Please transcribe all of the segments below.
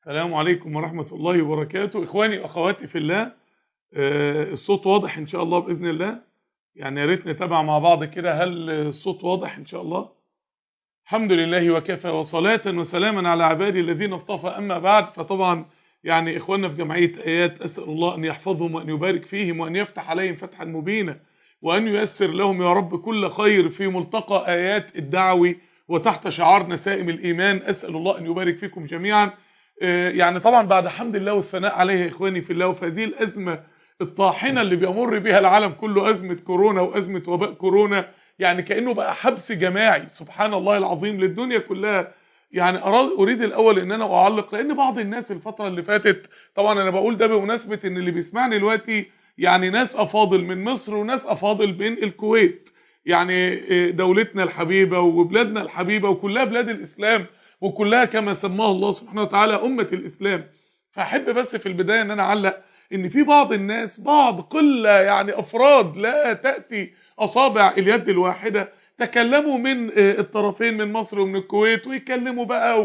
السلام عليكم ورحمة الله وبركاته إخواني وأخواتي في الله آه، الصوت واضح إن شاء الله بإذن الله يعني يا ريت نتابع مع بعض كده هل الصوت واضح إن شاء الله الحمد لله وكفى وصلاة وسلاما على عبادي الذين اصطفى أما بعد فطبعا يعني إخواننا في جمعية آيات أسأل الله أن يحفظهم وأن يبارك فيهم وأن يفتح عليهم فتحا مبينا وأن ييسر لهم يا رب كل خير في ملتقى آيات الدعوي وتحت شعار نسائم الإيمان أسأل الله أن يبارك فيكم جميعا يعني طبعا بعد حمد الله والثناء عليه يا إخواني في الله وفي هذه الأزمة الطاحنة اللي بيمر بها العالم كله أزمة كورونا وأزمة وباء كورونا يعني كأنه بقى حبس جماعي سبحان الله العظيم للدنيا كلها يعني أريد الأول أن أنا أعلق لأن بعض الناس الفترة اللي فاتت طبعا أنا بقول ده بمناسبة أن اللي بيسمعني دلوقتي يعني ناس أفاضل من مصر وناس أفاضل بين الكويت يعني دولتنا الحبيبة وبلادنا الحبيبة وكلها بلاد الإسلام وكلها كما سماه الله سبحانه وتعالى أمة الإسلام فأحب بس في البداية أن أنا أعلق ان في بعض الناس بعض قلة يعني افراد لا تأتي اصابع اليد الواحدة تكلموا من الطرفين من مصر ومن الكويت ويتكلموا بقى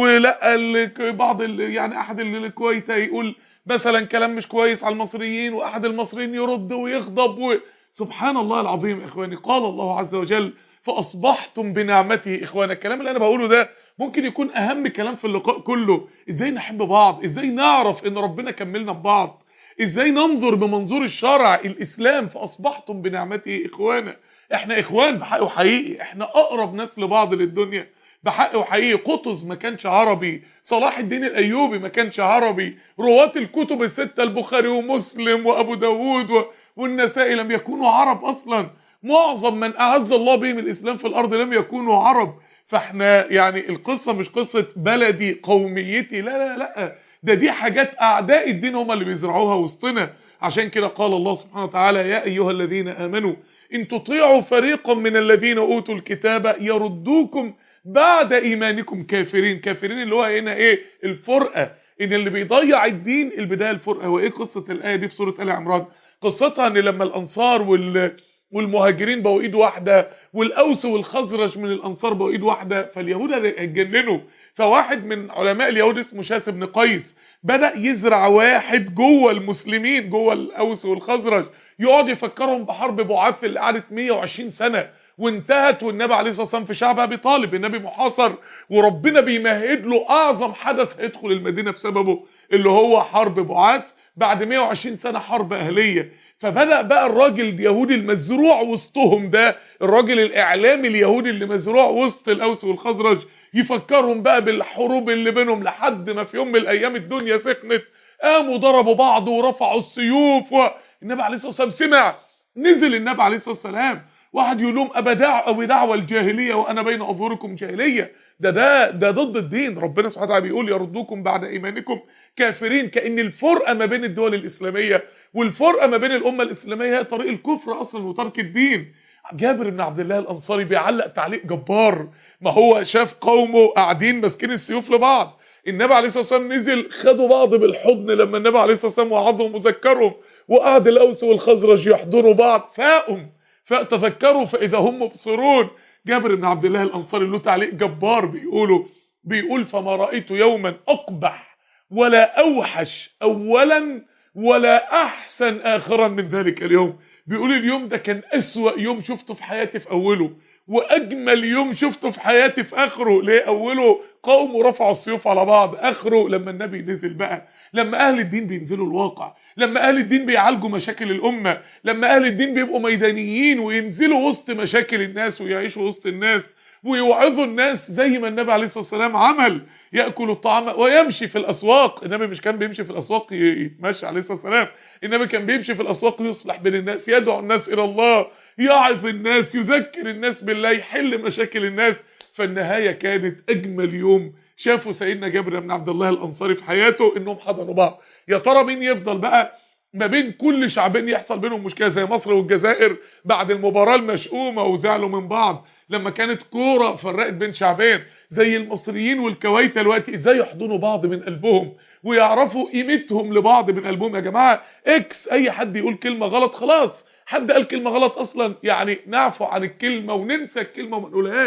ولا بعض يعني احد الكويت يقول مثلا كلام مش كويس على المصريين واحد المصريين يرد ويغضب و... سبحان الله العظيم اخواني قال الله عز وجل فاصبحتم بنعمته اخوانا الكلام اللي انا بقوله ده ممكن يكون اهم كلام في اللقاء كله ازاي نحب بعض ازاي نعرف ان ربنا كملنا ببعض ازاي ننظر بمنظور الشرع الاسلام فاصبحتم بنعمته اخوانا احنا اخوان بحق وحقيقي احنا اقرب ناس لبعض للدنيا بحق وحقيقي قطز ما كانش عربي صلاح الدين الايوبي ما كانش عربي رواه الكتب الستة البخاري ومسلم وابو داود و... والنسائي لم يكونوا عرب اصلا معظم من اعز الله بهم الاسلام في الارض لم يكونوا عرب فاحنا يعني القصة مش قصة بلدي قوميتي لا لا لا ده دي حاجات اعداء الدين هم اللي بيزرعوها وسطنا عشان كده قال الله سبحانه وتعالى يا ايها الذين امنوا ان تطيعوا فريقا من الذين اوتوا الكتاب يردوكم بعد ايمانكم كافرين كافرين اللي هو هنا ايه الفرقه ان اللي بيضيع الدين البدايه الفرقه وايه قصه الايه دي في سوره ال عمران قصتها ان لما الانصار وال والمهاجرين بقوا ايد واحده والاوس والخزرج من الانصار بقوا ايد واحده فاليهود اتجننوا فواحد من علماء اليهود اسمه شاس بن قيس بدا يزرع واحد جوه المسلمين جوه الاوس والخزرج يقعد يفكرهم بحرب بعاث اللي قعدت 120 سنه وانتهت والنبي عليه الصلاه والسلام في شعب ابي طالب النبي محاصر وربنا بيمهد له اعظم حدث هيدخل المدينه بسببه اللي هو حرب بعاث بعد 120 سنه حرب اهليه فبدأ بقى الراجل اليهودي المزروع وسطهم ده الراجل الاعلامي اليهودي اللي مزروع وسط الاوس والخزرج يفكرهم بقى بالحروب اللي بينهم لحد ما في يوم من الايام الدنيا سخنت قاموا ضربوا بعض ورفعوا السيوف والنبي عليه الصلاه والسلام سمع نزل النبي عليه الصلاه والسلام واحد يقول لهم ابدع او دعوه الجاهليه وانا بين اظهركم جاهليه ده ده ده ضد الدين ربنا سبحانه وتعالى بيقول يردوكم بعد ايمانكم كافرين كان الفرقه ما بين الدول الاسلاميه والفرقه ما بين الامه الاسلاميه هي طريق الكفر اصلا وترك الدين جابر بن عبد الله الانصاري بيعلق تعليق جبار ما هو شاف قومه قاعدين ماسكين السيوف لبعض النبي عليه الصلاه والسلام نزل خدوا بعض بالحضن لما النبي عليه الصلاه والسلام وعظهم وذكرهم وقعد الاوس والخزرج يحضنوا بعض فاقوا فتذكروا فاذا هم مبصرون جابر بن عبد الله الانصاري له تعليق جبار بيقولوا بيقول فما رايت يوما اقبح ولا اوحش اولا ولا احسن اخرا من ذلك اليوم بيقول اليوم ده كان اسوأ يوم شفته في حياتي في اوله واجمل يوم شفته في حياتي في اخره ليه اوله قوم رفعوا السيوف على بعض اخره لما النبي نزل بقى لما اهل الدين بينزلوا الواقع لما اهل الدين بيعالجوا مشاكل الامه لما اهل الدين بيبقوا ميدانيين وينزلوا وسط مشاكل الناس ويعيشوا وسط الناس ويوعظوا الناس زي ما النبي عليه الصلاه والسلام عمل ياكل الطعام ويمشي في الاسواق النبي مش كان بيمشي في الاسواق يتمشى عليه الصلاه والسلام النبي كان بيمشي في الاسواق يصلح بين الناس يدعو الناس الى الله يعظ الناس يذكر الناس بالله يحل مشاكل الناس فالنهايه كانت اجمل يوم شافوا سيدنا جابر بن عبد الله الانصاري في حياته انهم حضنوا بعض يا ترى مين يفضل بقى ما بين كل شعبين يحصل بينهم مشكله زي مصر والجزائر بعد المباراه المشؤومه وزعلوا من بعض لما كانت كوره فرقت بين شعبين زي المصريين والكويت دلوقتي ازاي يحضنوا بعض من قلبهم ويعرفوا قيمتهم لبعض من قلبهم يا جماعه اكس اي حد يقول كلمه غلط خلاص حد قال كلمه غلط اصلا يعني نعفو عن الكلمه وننسى الكلمه وما نقولهاش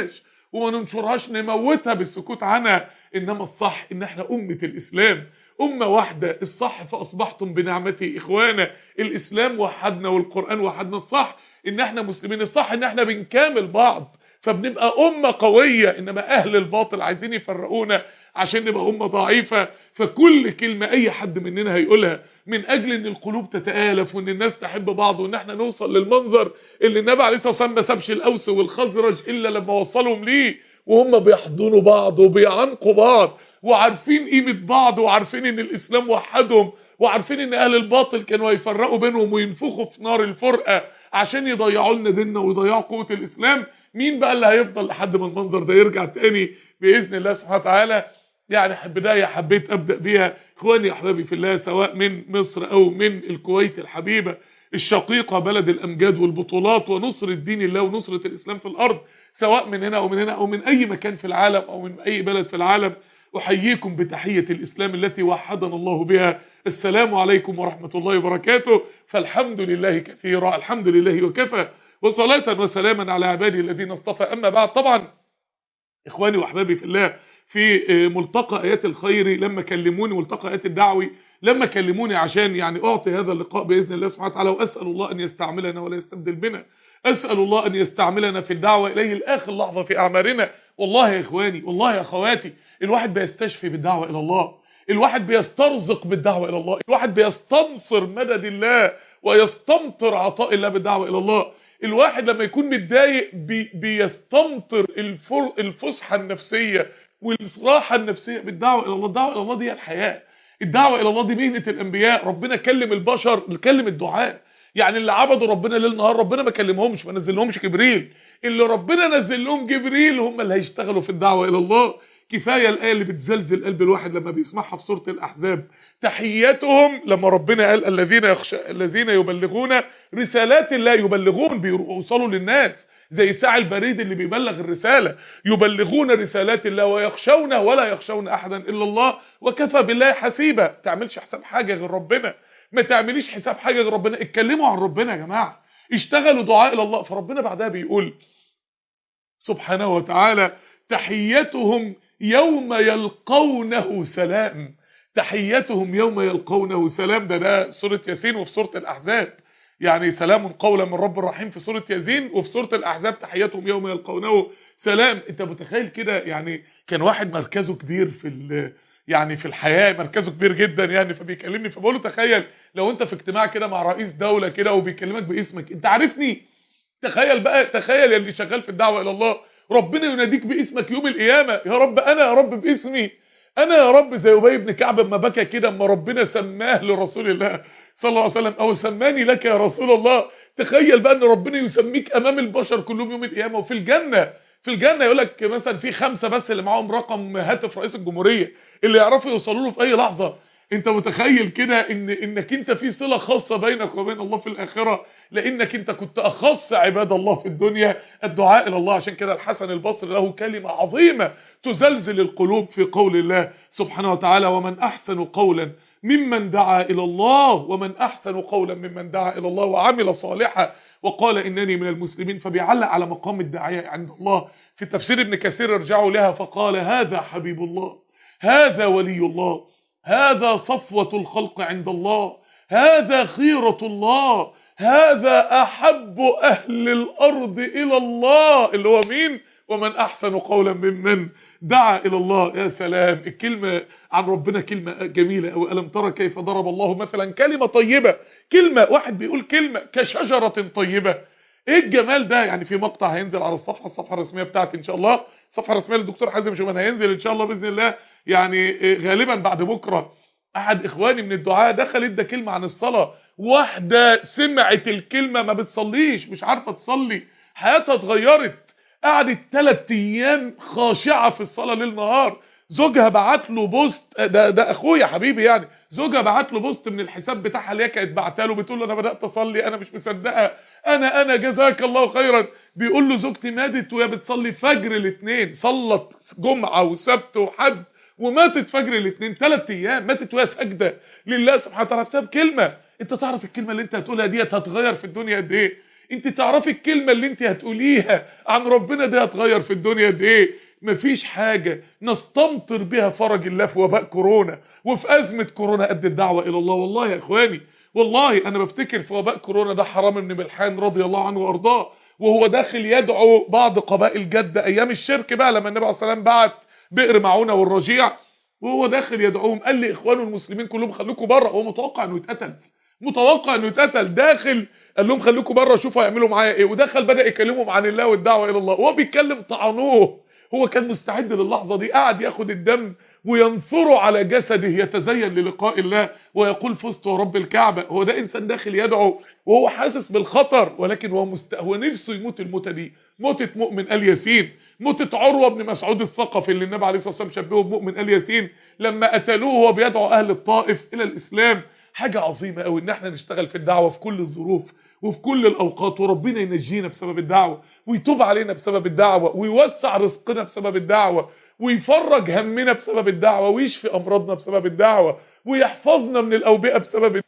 وما ننشرهاش نموتها بالسكوت عنها انما الصح ان احنا امه الاسلام امه واحده الصح فاصبحتم بنعمتي اخوانا الاسلام وحدنا والقران وحدنا الصح ان احنا مسلمين الصح ان احنا بنكامل بعض فبنبقى امه قويه انما اهل الباطل عايزين يفرقونا عشان نبقى امه ضعيفه فكل كلمه اي حد مننا هيقولها من اجل ان القلوب تتالف وان الناس تحب بعض وان احنا نوصل للمنظر اللي النبي عليه الصلاه والسلام ما سابش الاوس والخزرج الا لما وصلهم ليه وهم بيحضنوا بعض وبيعنقوا بعض وعارفين قيمه بعض وعارفين ان الاسلام وحدهم وعارفين ان اهل الباطل كانوا هيفرقوا بينهم وينفخوا في نار الفرقه عشان يضيعوا لنا ديننا ويضيعوا قوه الاسلام مين بقى اللي هيفضل لحد ما المنظر ده يرجع تاني باذن الله سبحانه وتعالى يعني بدايه حبيت ابدا بيها اخواني يا احبابي في الله سواء من مصر او من الكويت الحبيبه الشقيقه بلد الامجاد والبطولات ونصره دين الله ونصره الاسلام في الارض سواء من هنا او من هنا او من اي مكان في العالم او من اي بلد في العالم احييكم بتحيه الاسلام التي وحدنا الله بها السلام عليكم ورحمه الله وبركاته فالحمد لله كثيرا الحمد لله وكفى وصلاه وسلاما على عبادي الذين اصطفى اما بعد طبعا اخواني واحبابي في الله في ملتقى ايات الخير لما كلموني ملتقى ايات الدعوي لما كلموني عشان يعني اعطي هذا اللقاء باذن الله سبحانه وتعالى واسال الله ان يستعملنا ولا يستبدل بنا اسال الله ان يستعملنا في الدعوه اليه لاخر لحظه في اعمارنا والله يا اخواني والله يا اخواتي الواحد بيستشفي بالدعوه الى الله الواحد بيسترزق بالدعوه الى الله الواحد بيستنصر مدد الله ويستمطر عطاء الله بالدعوه الى الله الواحد لما يكون متضايق بي بيستمطر الفسحه النفسيه والراحه النفسيه بالدعوه الى الله الدعوه الى الله دي الحياه الدعوه الى الله دي مهنه الانبياء ربنا كلم البشر كلم الدعاء يعني اللي عبدوا ربنا ليل نهار ربنا ما كلمهمش ما نزلهمش جبريل اللي ربنا نزل لهم جبريل هم اللي هيشتغلوا في الدعوه الى الله كفايه الايه اللي بتزلزل قلب الواحد لما بيسمعها في سوره الاحزاب تحياتهم لما ربنا قال الذين يخشى الذين يبلغون رسالات الله يبلغون بيوصلوا للناس زي ساعة البريد اللي بيبلغ الرسالة يبلغون رسالات الله ويخشون ولا يخشون أحدا إلا الله وكفى بالله حسيبا تعملش حساب حاجة غير ربنا ما تعمليش حساب حاجة غير ربنا اتكلموا عن ربنا يا جماعة اشتغلوا دعاء إلى الله فربنا بعدها بيقول سبحانه وتعالى تحيتهم يوم يلقونه سلام تحيتهم يوم يلقونه سلام ده ده سورة ياسين وفي سورة الأحزاب يعني سلام قولا من رب الرحيم في سورة ياسين وفي سورة الأحزاب تحياتهم يوم يلقونه سلام انت متخيل كده يعني كان واحد مركزه كبير في يعني في الحياة مركزه كبير جدا يعني فبيكلمني فبقول له تخيل لو انت في اجتماع كده مع رئيس دولة كده وبيكلمك باسمك انت عارفني تخيل بقى تخيل يا اللي شغال في الدعوة الى الله ربنا يناديك باسمك يوم القيامة يا رب انا يا رب باسمي انا يا رب زي ابي بن كعب اما بكى كده اما ربنا سماه لرسول الله صلى الله عليه وسلم او سماني لك يا رسول الله تخيل بقى ان ربنا يسميك امام البشر كلهم يوم القيامه وفي الجنه في الجنه يقول لك مثلا في خمسه بس اللي معاهم رقم هاتف رئيس الجمهوريه اللي يعرفوا يوصلوا له في اي لحظه انت متخيل كده ان انك انت في صله خاصه بينك وبين الله في الاخره لانك انت كنت اخص عباد الله في الدنيا الدعاء الى الله عشان كده الحسن البصري له كلمه عظيمه تزلزل القلوب في قول الله سبحانه وتعالى ومن احسن قولا ممن دعا الى الله ومن احسن قولا ممن دعا الى الله وعمل صالحا وقال انني من المسلمين فبيعلق على مقام الداعيه عند الله في تفسير ابن كثير ارجعوا لها فقال هذا حبيب الله هذا ولي الله هذا صفوة الخلق عند الله هذا خيرة الله هذا أحب أهل الأرض إلى الله اللي هو مين ومن أحسن قولا ممن دعا إلى الله يا سلام الكلمة عن ربنا كلمة جميلة أو ألم ترى كيف ضرب الله مثلا كلمة طيبة كلمة واحد بيقول كلمة كشجرة طيبة ايه الجمال ده يعني في مقطع هينزل على الصفحة الصفحة الرسمية بتاعتي ان شاء الله الصفحة الرسمية للدكتور حازم شومان هينزل ان شاء الله بإذن الله يعني غالبا بعد بكرة احد اخواني من الدعاء دخل ادى كلمة عن الصلاة واحدة سمعت الكلمة ما بتصليش مش عارفة تصلي حياتها اتغيرت قعدت ثلاث ايام خاشعة في الصلاة ليل نهار زوجها بعت له بوست ده ده اخويا حبيبي يعني زوجها بعت له بوست من الحساب بتاعها اللي هي كانت بعتها له بتقول له انا بدات اصلي انا مش مصدقه انا انا جزاك الله خيرا بيقول له زوجتي ماتت وهي بتصلي فجر الاثنين صلت جمعه وسبت وحد وماتت فجر الاثنين ثلاث ايام ماتت وهي ساجده لله سبحانه وتعالى بسبب كلمه انت تعرف الكلمه اللي انت هتقولها ديت هتغير في الدنيا قد ايه انت تعرفي الكلمة اللي انت هتقوليها عن ربنا دي هتغير في الدنيا دي ايه مفيش حاجة نستمطر بها فرج الله في وباء كورونا وفي أزمة كورونا قد الدعوة إلى الله والله يا إخواني والله أنا بفتكر في وباء كورونا ده حرام بن ملحان رضي الله عنه وأرضاه وهو داخل يدعو بعض قبائل جدة أيام الشرك بقى لما النبي عليه الصلاة والسلام بعت بئر معونة والرجيع وهو داخل يدعوهم قال لي إخوانه المسلمين كلهم خلوكم بره هو متوقع إنه يتقتل متوقع إنه يتقتل داخل قال لهم خليكم بره شوفوا هيعملوا معايا ايه ودخل بدا يكلمهم عن الله والدعوه الى الله وهو بيتكلم طعنوه هو كان مستعد للحظه دي قاعد ياخد الدم وينثره على جسده يتزين للقاء الله ويقول فزت ورب الكعبه هو ده انسان داخل يدعو وهو حاسس بالخطر ولكن هو مست... هو نفسه يموت الموتة دي موتة مؤمن ال ياسين موتة عروه بن مسعود الثقفي اللي النبي عليه الصلاه والسلام شبهه بمؤمن ال ياسين لما قتلوه وهو بيدعو اهل الطائف الى الاسلام حاجه عظيمه قوي ان احنا نشتغل في الدعوه في كل الظروف وفي كل الاوقات وربنا ينجينا بسبب الدعوه ويتوب علينا بسبب الدعوه ويوسع رزقنا بسبب الدعوه ويفرج همنا بسبب الدعوه ويشفي امراضنا بسبب الدعوه ويحفظنا من الاوبئه بسبب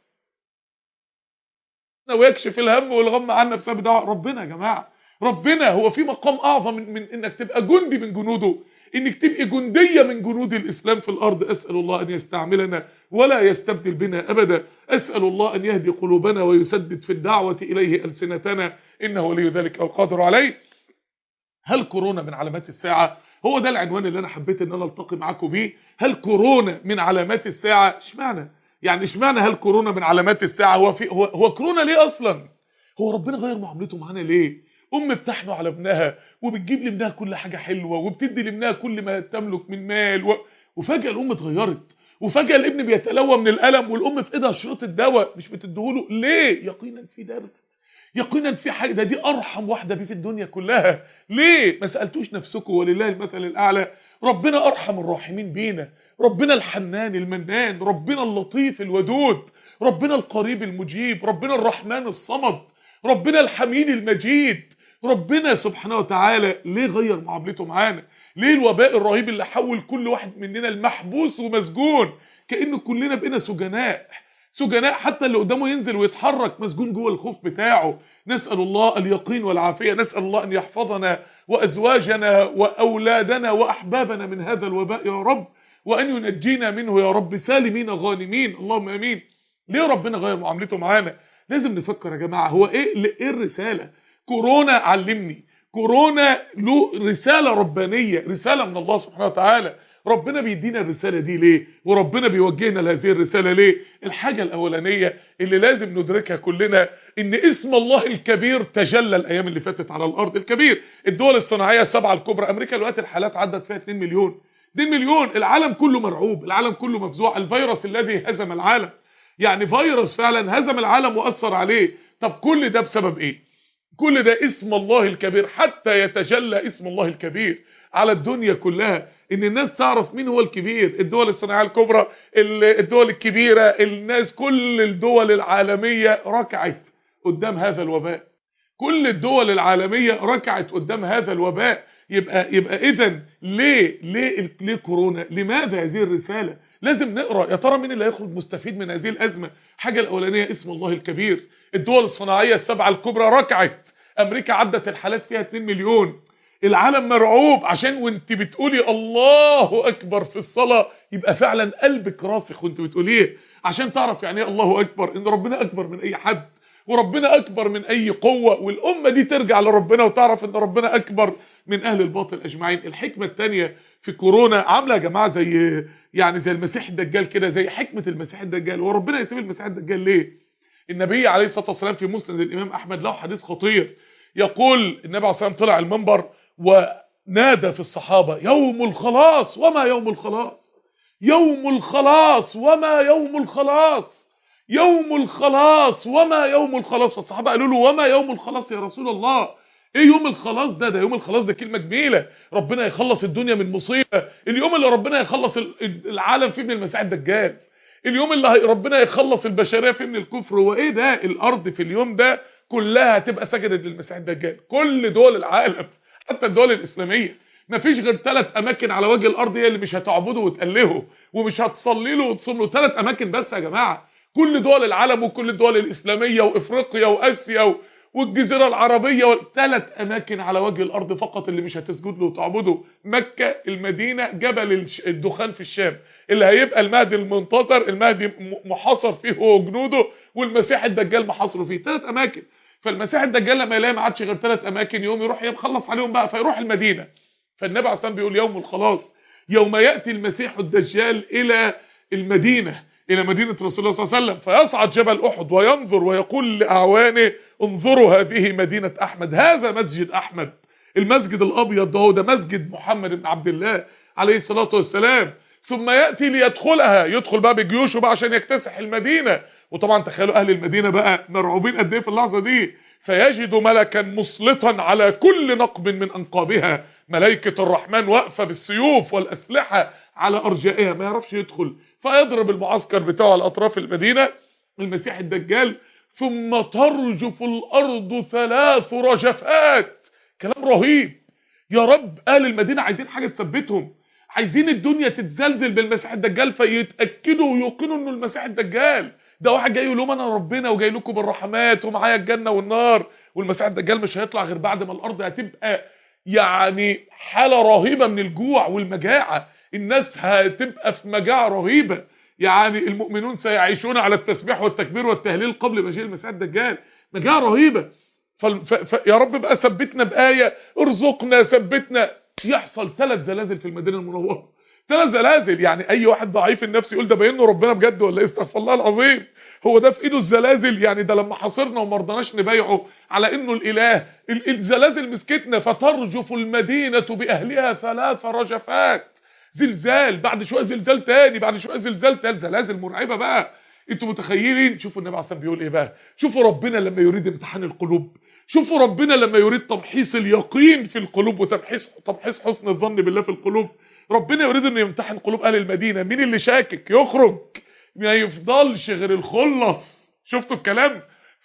ويكشف الهم والغم عنا بسبب الدعوه ربنا يا جماعه ربنا هو في مقام اعظم من, من انك تبقى جندي من جنوده انك تبقى جندية من جنود الاسلام في الارض اسأل الله ان يستعملنا ولا يستبدل بنا ابدا اسأل الله ان يهدي قلوبنا ويسدد في الدعوة اليه السنتنا انه ولي ذلك القادر عليه هل كورونا من علامات الساعة هو ده العنوان اللي انا حبيت ان انا التقي معاكم بيه هل كورونا من علامات الساعة اشمعنى يعني اشمعنى هل كورونا من علامات الساعة هو في هو, هو كورونا ليه اصلا هو ربنا غير معاملته معانا ليه ام بتحنوا على ابنها وبتجيب لابنها كل حاجه حلوه وبتدي لابنها كل ما تملك من مال و... وفجاه الام اتغيرت وفجاه الابن بيتلوى من الالم والام في ايدها شريط الدواء مش بتديهوله ليه يقينا في درس يقينا في حاجه ده دي ارحم واحده بيه في الدنيا كلها ليه ما سالتوش نفسكم ولله المثل الاعلى ربنا ارحم الراحمين بينا ربنا الحنان المنان ربنا اللطيف الودود ربنا القريب المجيب ربنا الرحمن الصمد ربنا الحميد المجيد ربنا سبحانه وتعالى ليه غير معاملته معانا ليه الوباء الرهيب اللي حول كل واحد مننا المحبوس ومسجون كأنه كلنا بقينا سجناء سجناء حتى اللي قدامه ينزل ويتحرك مسجون جوه الخوف بتاعه نسأل الله اليقين والعافية نسأل الله أن يحفظنا وأزواجنا وأولادنا وأحبابنا من هذا الوباء يا رب وأن ينجينا منه يا رب سالمين غانمين اللهم أمين ليه ربنا غير معاملته معانا لازم نفكر يا جماعة هو إيه, إيه الرسالة كورونا علمني كورونا له رسالة ربانية رسالة من الله سبحانه وتعالى ربنا بيدينا الرسالة دي ليه وربنا بيوجهنا لهذه الرسالة ليه الحاجة الأولانية اللي لازم ندركها كلنا ان اسم الله الكبير تجلى الأيام اللي فاتت على الأرض الكبير الدول الصناعية السبعة الكبرى أمريكا دلوقتي الحالات عدت فيها 2 مليون 2 مليون العالم كله مرعوب العالم كله مفزوع الفيروس الذي هزم العالم يعني فيروس فعلا هزم العالم وأثر عليه طب كل ده بسبب ايه كل ده اسم الله الكبير حتى يتجلى اسم الله الكبير على الدنيا كلها ان الناس تعرف مين هو الكبير الدول الصناعيه الكبرى الدول الكبيره الناس كل الدول العالميه ركعت قدام هذا الوباء كل الدول العالميه ركعت قدام هذا الوباء يبقى يبقى اذا ليه ليه ليه كورونا لماذا هذه الرساله لازم نقرا يا ترى مين اللي هيخرج مستفيد من هذه الازمه حاجه الاولانيه اسم الله الكبير الدول الصناعيه السبعه الكبرى ركعت امريكا عدت الحالات فيها 2 مليون العالم مرعوب عشان وانت بتقولي الله اكبر في الصلاه يبقى فعلا قلبك راسخ وانت بتقوليه عشان تعرف يعني ايه الله اكبر ان ربنا اكبر من اي حد وربنا اكبر من اي قوه والامه دي ترجع لربنا وتعرف ان ربنا اكبر من اهل الباطل اجمعين الحكمه الثانيه في كورونا عامله يا جماعه زي يعني زي المسيح الدجال كده زي حكمه المسيح الدجال وربنا يسيب المسيح الدجال ليه النبي عليه الصلاه والسلام في مسند الامام احمد له حديث خطير يقول النبي عليه الصلاه والسلام طلع المنبر ونادى في الصحابه يوم الخلاص وما يوم الخلاص يوم الخلاص وما يوم الخلاص يوم الخلاص وما يوم الخلاص فالصحابه قالوا له وما يوم الخلاص يا رسول الله ايه يوم الخلاص ده ده يوم الخلاص ده كلمه جميله ربنا يخلص الدنيا من مصيبه اليوم اللي ربنا يخلص العالم فيه من المسيح الدجال اليوم اللي ربنا يخلص البشريه فيه من الكفر وايه ده الارض في اليوم ده كلها هتبقى سجدت للمسيح الدجال كل دول العالم حتى الدول الاسلاميه مفيش غير ثلاث اماكن على وجه الارض هي اللي مش هتعبده وتالهه ومش هتصلي له وتصوم له ثلاث اماكن بس يا جماعه كل دول العالم وكل الدول الاسلاميه وافريقيا واسيا و... والجزيره العربيه ثلاث اماكن على وجه الارض فقط اللي مش هتسجد له وتعبده مكه المدينه جبل الدخان في الشام اللي هيبقى المهدي المنتظر المهدي محاصر فيه هو وجنوده والمسيح الدجال محاصره فيه ثلاث اماكن فالمسيح الدجال لما يلاقي ما عادش غير ثلاث اماكن يوم يروح يخلص عليهم بقى فيروح المدينه فالنبي عليه الصلاه بيقول يوم الخلاص يوم ياتي المسيح الدجال الى المدينه الى مدينه رسول الله صلى الله عليه وسلم فيصعد جبل احد وينظر ويقول لاعوانه انظروا هذه مدينه احمد هذا مسجد احمد المسجد الابيض ده هو ده مسجد محمد بن عبد الله عليه الصلاه والسلام ثم ياتي ليدخلها يدخل بقى بجيوشه بقى عشان يكتسح المدينه وطبعا تخيلوا اهل المدينه بقى مرعوبين قد ايه في اللحظه دي فيجد ملكا مسلطا على كل نقب من انقابها ملائكه الرحمن واقفه بالسيوف والاسلحه على ارجائها ما يعرفش يدخل فيضرب المعسكر بتاعه على اطراف المدينه المسيح الدجال ثم ترجف الارض ثلاث رجفات كلام رهيب يا رب اهل المدينه عايزين حاجه تثبتهم عايزين الدنيا تتزلزل بالمسيح الدجال فيتاكدوا ويوقنوا انه المسيح الدجال ده واحد جاي يقول لهم انا ربنا وجاي لكم بالرحمات ومعايا الجنه والنار والمسيح الدجال مش هيطلع غير بعد ما الارض هتبقى يعني حاله رهيبه من الجوع والمجاعه الناس هتبقى في مجاعه رهيبه يعني المؤمنون سيعيشون على التسبيح والتكبير والتهليل قبل مجيء المسيح الدجال مجاعه رهيبه فيا رب بقى ثبتنا بايه ارزقنا ثبتنا يحصل ثلاث زلازل في المدينه المنوره ثلاث زلازل يعني اي واحد ضعيف النفس يقول ده باينه ربنا بجد ولا استغفر الله العظيم هو ده في ايده الزلازل يعني ده لما حاصرنا وما رضناش نبايعه على انه الاله الزلازل مسكتنا فترجف المدينه باهلها ثلاث رجفات زلزال بعد شويه زلزال تاني بعد شويه زلزال تاني زلازل مرعبه بقى انتوا متخيلين شوفوا النبي عليه الصلاه بيقول ايه بقى شوفوا ربنا لما يريد امتحان القلوب شوفوا ربنا لما يريد تمحيص اليقين في القلوب وتمحيص تمحيص حسن الظن بالله في القلوب ربنا يريد انه يمتحن قلوب اهل المدينه مين اللي شاكك يخرج ما يفضلش غير الخلص شفتوا الكلام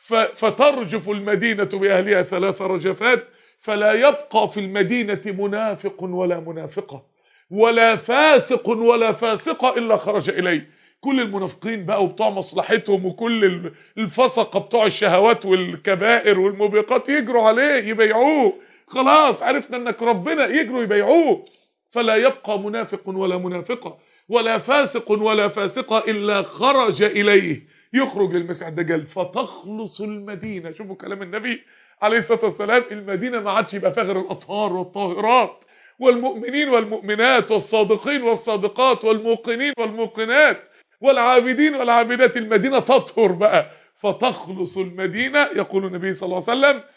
فترجف المدينه باهلها ثلاث رجفات فلا يبقى في المدينه منافق ولا منافقه ولا فاسق ولا فاسقه الا خرج اليه كل المنافقين بقى وبتوع مصلحتهم وكل الفسقه بتوع الشهوات والكبائر والموبقات يجروا عليه يبيعوه خلاص عرفنا انك ربنا يجروا يبيعوه فلا يبقى منافق ولا منافقه ولا فاسق ولا فاسقه الا خرج اليه يخرج للمسيح الدجال فتخلص المدينه شوفوا كلام النبي عليه الصلاه والسلام المدينه ما عادش يبقى فيها غير الاطهار والطاهرات والمؤمنين والمؤمنات والصادقين والصادقات والموقنين والموقنات والعابدين والعابدات المدينة تطهر بقى فتخلص المدينة يقول النبي صلى الله عليه وسلم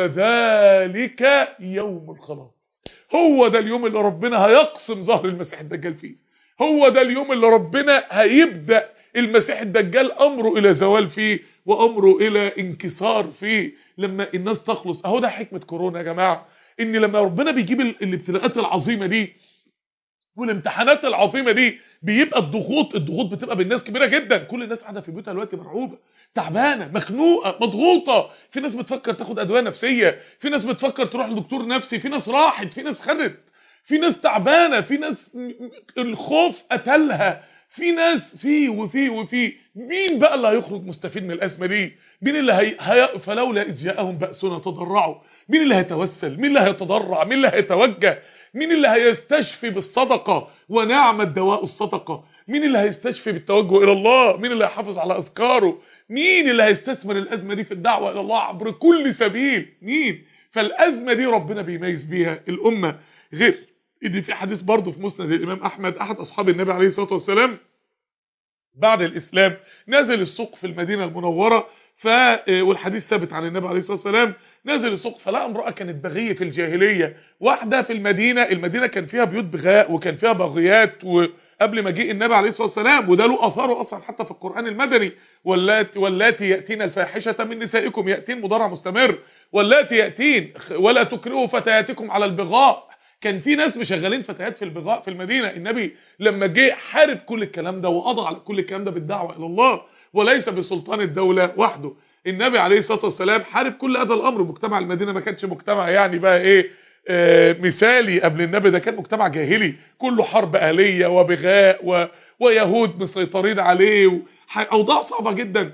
فذلك يوم الخلاص هو ده اليوم اللي ربنا هيقسم ظهر المسيح الدجال فيه هو ده اليوم اللي ربنا هيبدأ المسيح الدجال أمره إلى زوال فيه وأمره إلى انكسار فيه لما الناس تخلص أهو ده حكمة كورونا يا جماعة إن لما ربنا بيجيب الابتلاءات العظيمة دي والامتحانات العظيمه دي بيبقى الضغوط الضغوط بتبقى بالناس كبيره جدا كل الناس قاعده في بيوتها دلوقتي مرعوبه تعبانه مخنوقه مضغوطه في ناس بتفكر تاخد ادويه نفسيه في ناس بتفكر تروح لدكتور نفسي في ناس راحت في ناس خدت في ناس تعبانه في ناس الخوف قتلها في ناس في وفي وفي مين بقى اللي هيخرج مستفيد من الازمه دي مين اللي هي... هي... فلولا اذ جاءهم باسنا تضرعوا مين اللي هيتوسل مين اللي هيتضرع مين اللي هيتوجه مين اللي هيستشفي بالصدقة ونعم الدواء الصدقة مين اللي هيستشفي بالتوجه إلى الله مين اللي هيحافظ على أذكاره مين اللي هيستثمر الأزمة دي في الدعوة إلى الله عبر كل سبيل مين فالأزمة دي ربنا بيميز بيها الأمة غير إن في حديث برضه في مسند الإمام أحمد أحد أصحاب النبي عليه الصلاة والسلام بعد الإسلام نزل السوق في المدينة المنورة ف والحديث ثابت عن النبي عليه الصلاه والسلام نزل السوق فلقى امراه كانت بغيه في الجاهليه واحده في المدينه المدينه كان فيها بيوت بغاء وكان فيها باغيات وقبل مجيء النبي عليه الصلاه والسلام وده له اثاره اصلا حتى في القران المدني واللاتي واللاتي ياتين الفاحشه من نسائكم ياتين مضارع مستمر واللاتي ياتين ولا تكرهوا فتياتكم على البغاء كان في ناس مشغلين فتيات في البغاء في المدينه النبي لما جه حارب كل الكلام ده وقضى على كل الكلام ده بالدعوه الى الله وليس بسلطان الدولة وحده النبي عليه الصلاة والسلام حارب كل هذا الأمر مجتمع المدينة ما كانش مجتمع يعني بقى إيه آه مثالي قبل النبي ده كان مجتمع جاهلي كله حرب أهلية وبغاء و... ويهود مسيطرين عليه و... أوضاع صعبة جدا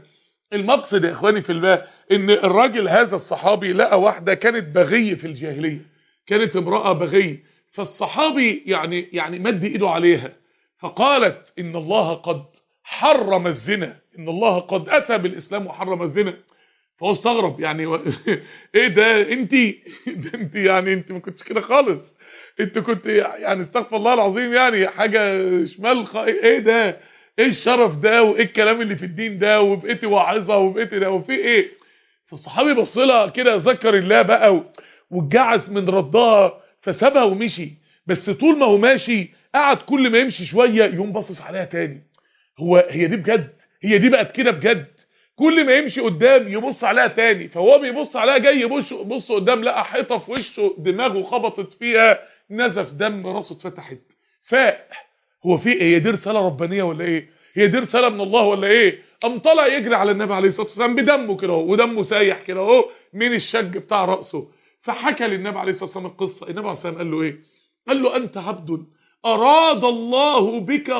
المقصد يا اخواني في الله ان الراجل هذا الصحابي لقى واحده كانت بغيه في الجاهليه كانت امراه بغيه فالصحابي يعني يعني مد ايده عليها فقالت ان الله قد حرم الزنا ان الله قد اتى بالاسلام وحرم الزنا فهو استغرب يعني و... ايه ده انت ده انت يعني انت ما كنتش كده خالص انت كنت يعني استغفر الله العظيم يعني حاجه شمال خ... ايه ده ايه الشرف ده وايه الكلام اللي في الدين ده وبقيتي واعظه وبقيتي ده وفي ايه فالصحابي بص لها كده ذكر الله بقى واتجعس من ردها فسابها ومشي بس طول ما هو ماشي قعد كل ما يمشي شويه يقوم باصص عليها تاني هو هي دي بجد هي دي بقت كده بجد كل ما يمشي قدام يبص عليها تاني فهو بيبص عليها جاي يبص بص قدام لقى حيطه في وشه دماغه خبطت فيها نزف دم راسه اتفتحت فاق هو في ايه هي دي رساله ربانيه ولا ايه هي دي رساله من الله ولا ايه قام طالع يجري على النبي عليه الصلاه والسلام بدمه كده اهو ودمه سايح كده اهو من الشج بتاع راسه فحكى للنبي عليه الصلاه والسلام القصه النبي عليه الصلاه والسلام قال له ايه قال له انت عبد اراد الله بك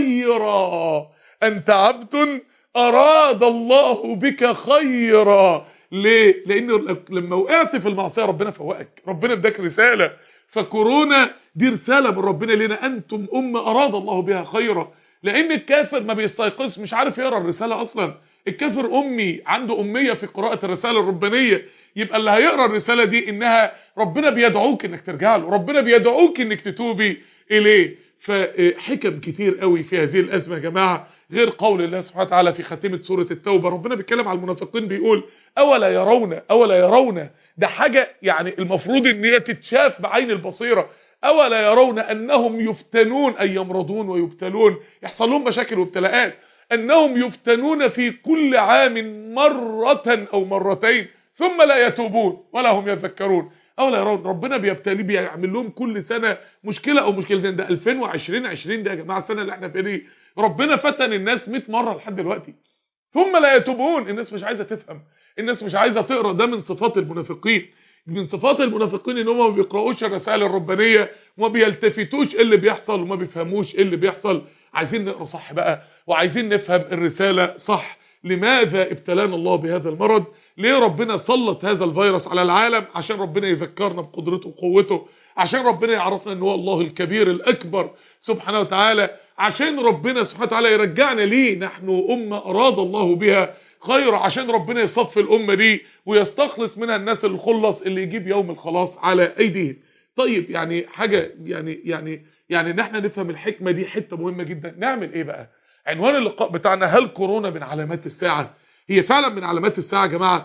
خيرا انت عبد اراد الله بك خيرا ليه لان لما وقعت في المعصيه ربنا فوقك ربنا اداك رساله فكورونا دي رساله من ربنا لنا انتم امه اراد الله بها خيرا لان الكافر ما بيستيقظ مش عارف يقرا الرساله اصلا الكافر امي عنده اميه في قراءه الرساله الربانيه يبقى اللي هيقرا الرساله دي انها ربنا بيدعوك انك ترجع له ربنا بيدعوك انك تتوبي اليه فحكم كتير قوي في هذه الازمه يا جماعه غير قول الله سبحانه وتعالى في خاتمه سوره التوبه ربنا بيتكلم على المنافقين بيقول اولا يرون اولا يرون ده حاجه يعني المفروض ان هي تتشاف بعين البصيره اولا يرون انهم يفتنون اي يمرضون ويبتلون يحصل لهم مشاكل وابتلاءات انهم يفتنون في كل عام مره او مرتين ثم لا يتوبون ولا هم يذكرون اولا يرون ربنا بيبتلي بيعمل لهم كل سنه مشكله او مشكلتين ده 2020 20 ده يا جماعه السنه اللي احنا فيها دي ربنا فتن الناس 100 مره لحد دلوقتي ثم لا يتوبون الناس مش عايزه تفهم الناس مش عايزه تقرا ده من صفات المنافقين من صفات المنافقين ان هم ما بيقراوش الرسائل الربانيه وما بيلتفتوش ايه اللي بيحصل وما بيفهموش ايه اللي بيحصل عايزين نقرا صح بقى وعايزين نفهم الرساله صح لماذا ابتلانا الله بهذا المرض ليه ربنا سلط هذا الفيروس على العالم عشان ربنا يذكرنا بقدرته وقوته عشان ربنا يعرفنا ان هو الله الكبير الاكبر سبحانه وتعالى عشان ربنا سبحانه وتعالى يرجعنا ليه نحن امه اراد الله بها خير عشان ربنا يصفي الامه دي ويستخلص منها الناس اللي خلص اللي يجيب يوم الخلاص على ايديهم طيب يعني حاجه يعني يعني يعني ان احنا نفهم الحكمه دي حته مهمه جدا نعمل ايه بقى عنوان اللقاء بتاعنا هل كورونا من علامات الساعه هي فعلا من علامات الساعه يا جماعه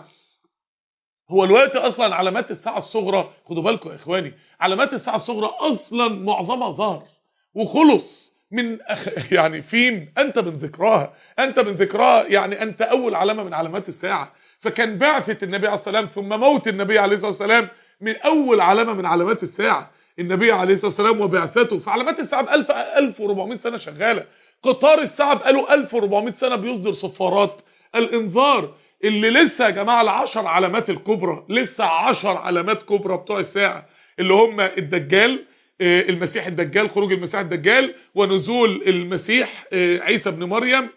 هو الوقت اصلا علامات الساعه الصغرى خدوا بالكم يا اخواني علامات الساعه الصغرى اصلا معظمها ظهر وخلص من أخ... يعني فين انت من ذكراها انت من ذكراها يعني انت اول علامه من علامات الساعه فكان بعثه النبي عليه الصلاه والسلام ثم موت النبي عليه الصلاه والسلام من اول علامه من علامات الساعه النبي عليه الصلاه والسلام وبعثته فعلامات الساعه ب 1000 1400 سنه شغاله قطار الساعه بقاله 1400 سنه بيصدر صفارات الانذار اللي لسه يا جماعه العشر علامات الكبرى لسه 10 علامات كبرى بتوع الساعه اللي هم الدجال المسيح الدجال خروج المسيح الدجال ونزول المسيح عيسى ابن مريم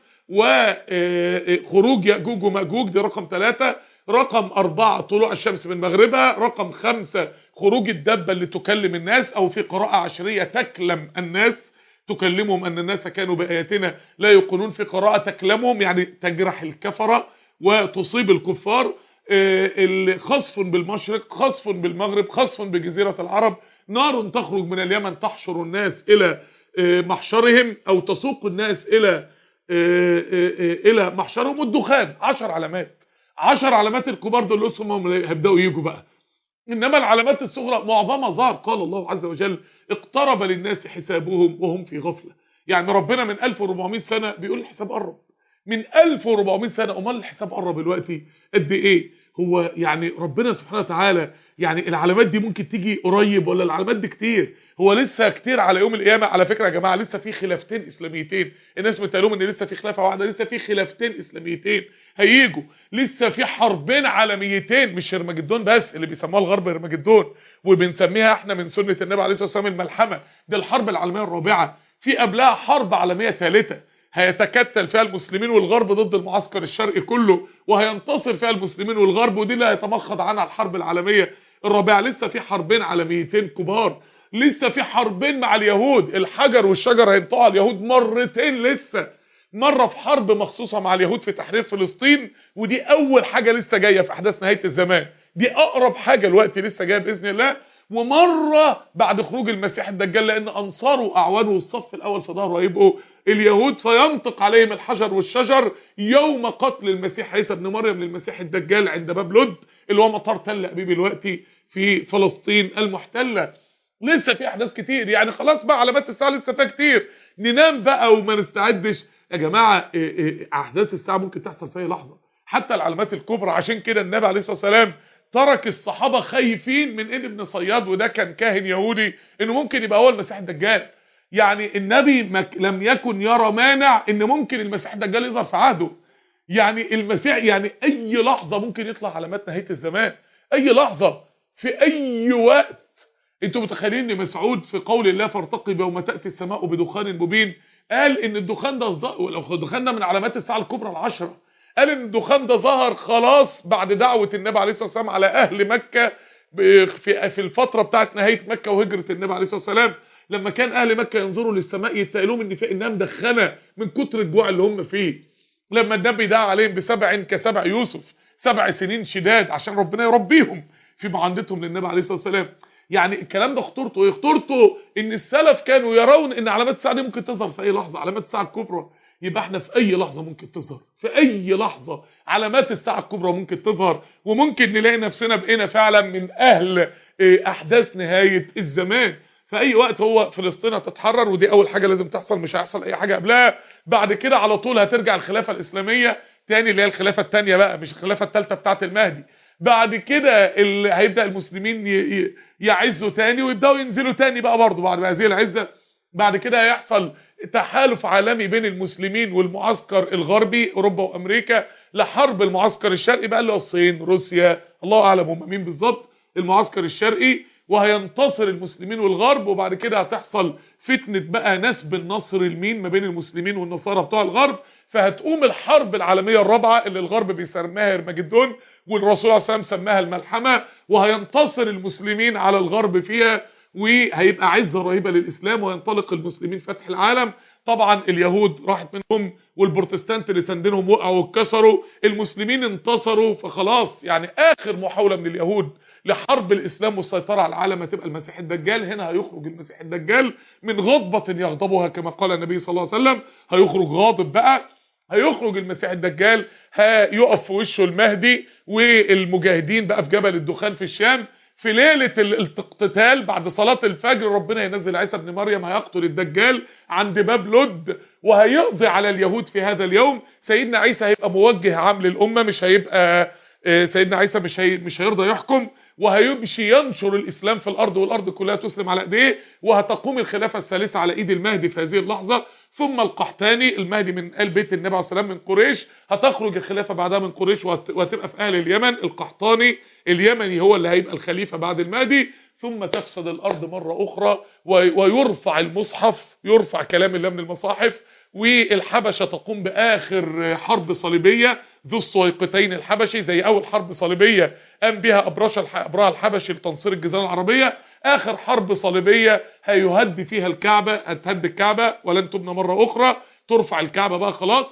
وخروج يأجوج ومأجوج دي رقم ثلاثة رقم أربعة طلوع الشمس من مغربها رقم خمسة خروج الدبة اللي تكلم الناس أو في قراءة عشرية تكلم الناس تكلمهم أن الناس كانوا بآياتنا لا يقولون في قراءة تكلمهم يعني تجرح الكفرة وتصيب الكفار خصف بالمشرق خصف بالمغرب خصف بجزيرة العرب نار تخرج من اليمن تحشر الناس إلى محشرهم أو تسوق الناس إلى إلى محشرهم والدخان عشر علامات عشر علامات الكبار دول اسمهم هيبداوا يجوا بقى انما العلامات الصغرى معظمها ظهر قال الله عز وجل اقترب للناس حسابهم وهم في غفله يعني ربنا من 1400 سنه بيقول الحساب قرب من 1400 سنه امال الحساب قرب دلوقتي قد ايه هو يعني ربنا سبحانه وتعالى يعني العلامات دي ممكن تيجي قريب ولا العلامات دي كتير هو لسه كتير على يوم القيامه على فكره يا جماعه لسه في خلافتين اسلاميتين الناس بتقولوا ان لسه في خلافه واحده لسه في خلافتين اسلاميتين هيجوا لسه في حربين عالميتين مش هرمجدون بس اللي بيسموها الغرب هرمجدون وبنسميها احنا من سنه النبي عليه الصلاه والسلام الملحمه دي الحرب العالميه الرابعه في قبلها حرب عالميه ثالثه هيتكتل فيها المسلمين والغرب ضد المعسكر الشرقي كله وهينتصر فيها المسلمين والغرب ودي اللي هيتمخض عنها الحرب العالميه الرابعه لسه في حربين عالميتين كبار لسه في حربين مع اليهود الحجر والشجر هينطقوا على اليهود مرتين لسه مره في حرب مخصوصه مع اليهود في تحرير فلسطين ودي اول حاجه لسه جايه في احداث نهايه الزمان دي اقرب حاجه الوقت لسه جايه باذن الله ومره بعد خروج المسيح الدجال لان انصاره واعوانه والصف الاول في ظهره هيبقوا اليهود فينطق عليهم الحجر والشجر يوم قتل المسيح عيسى ابن مريم للمسيح الدجال عند باب لد اللي هو مطار تل ابيب دلوقتي في فلسطين المحتله لسه في احداث كتير يعني خلاص بقى علامات الساعه لسه فيها كتير ننام بقى وما نستعدش يا جماعه احداث الساعه ممكن تحصل في اي لحظه حتى العلامات الكبرى عشان كده النبي عليه الصلاه والسلام ترك الصحابه خايفين من ان ابن صياد وده كان كاهن يهودي انه ممكن يبقى هو المسيح الدجال يعني النبي مك لم يكن يرى مانع ان ممكن المسيح الدجال يظهر في عهده يعني المسيح يعني اي لحظه ممكن يطلع علامات نهايه الزمان اي لحظه في اي وقت انتوا متخيلين ان مسعود في قول الله فارتقب يوم تاتي السماء بدخان مبين قال ان الدخان ده لو الدخان ده من علامات الساعه الكبرى العشره قال ان الدخان ده ظهر خلاص بعد دعوه النبي عليه الصلاه والسلام على اهل مكه في في الفتره بتاعه نهايه مكه وهجره النبي عليه الصلاه والسلام لما كان اهل مكه ينظروا للسماء يتقالوا ان في انها مدخنه من كتر الجوع اللي هم فيه لما النبي دعا عليهم بسبع كسبع يوسف سبع سنين شداد عشان ربنا يربيهم في معاندتهم للنبي عليه الصلاه والسلام يعني الكلام ده خطورته ايه خطورته ان السلف كانوا يرون ان علامات الساعه دي ممكن تظهر في اي لحظه علامات الساعه الكبرى يبقى احنا في اي لحظه ممكن تظهر في اي لحظه علامات الساعه الكبرى ممكن تظهر وممكن نلاقي نفسنا بقينا فعلا من اهل احداث نهايه الزمان في اي وقت هو فلسطين هتتحرر ودي اول حاجه لازم تحصل مش هيحصل اي حاجه قبلها بعد كده على طول هترجع الخلافه الاسلاميه تاني اللي هي الخلافه الثانيه بقى مش الخلافه الثالثه بتاعه المهدي بعد كده اللي هيبدا المسلمين يعزوا تاني ويبداوا ينزلوا تاني بقى برضه بعد هذه العزه بعد كده هيحصل تحالف عالمي بين المسلمين والمعسكر الغربي اوروبا وامريكا لحرب المعسكر الشرقي بقى اللي هو الصين روسيا الله اعلم هم مين بالظبط المعسكر الشرقي وهينتصر المسلمين والغرب وبعد كده هتحصل فتنه بقى نسب النصر لمين ما بين المسلمين والنصارى بتوع الغرب فهتقوم الحرب العالميه الرابعه اللي الغرب بيسميها هرمجدون والرسول عليه الصلاه والسلام سماها الملحمه وهينتصر المسلمين على الغرب فيها وهيبقى عزه رهيبه للاسلام وينطلق المسلمين فتح العالم طبعا اليهود راحت منهم والبروتستانت اللي سندينهم وقعوا واتكسروا المسلمين انتصروا فخلاص يعني اخر محاوله من اليهود لحرب الاسلام والسيطره على العالم هتبقى المسيح الدجال هنا هيخرج المسيح الدجال من غضبه يغضبها كما قال النبي صلى الله عليه وسلم هيخرج غاضب بقى هيخرج المسيح الدجال هيقف في وشه المهدي والمجاهدين بقى في جبل الدخان في الشام في ليلة الاقتتال بعد صلاة الفجر ربنا ينزل عيسى ابن مريم هيقتل الدجال عند باب لد وهيقضي على اليهود في هذا اليوم سيدنا عيسى هيبقى موجه عام للأمة مش هيبقى سيدنا عيسى مش هي مش هيرضى يحكم وهيمشي ينشر الإسلام في الأرض والأرض كلها تسلم على ايديه وهتقوم الخلافة الثالثة على ايد المهدي في هذه اللحظة ثم القحطاني المهدي من آل بيت النبي عليه السلام من قريش هتخرج الخلافة بعدها من قريش وهتبقى في أهل اليمن القحطاني اليمني هو اللي هيبقى الخليفة بعد المهدي ثم تفسد الأرض مرة أخرى ويرفع المصحف يرفع كلام الله من المصاحف والحبشة تقوم بآخر حرب صليبية ذو السويقتين الحبشي زي أول حرب صليبية قام بها أبراش أبراه الحبشي لتنصير الجزيرة العربية آخر حرب صليبية هيهد فيها الكعبة هتهد الكعبة ولن تبنى مرة أخرى ترفع الكعبة بقى خلاص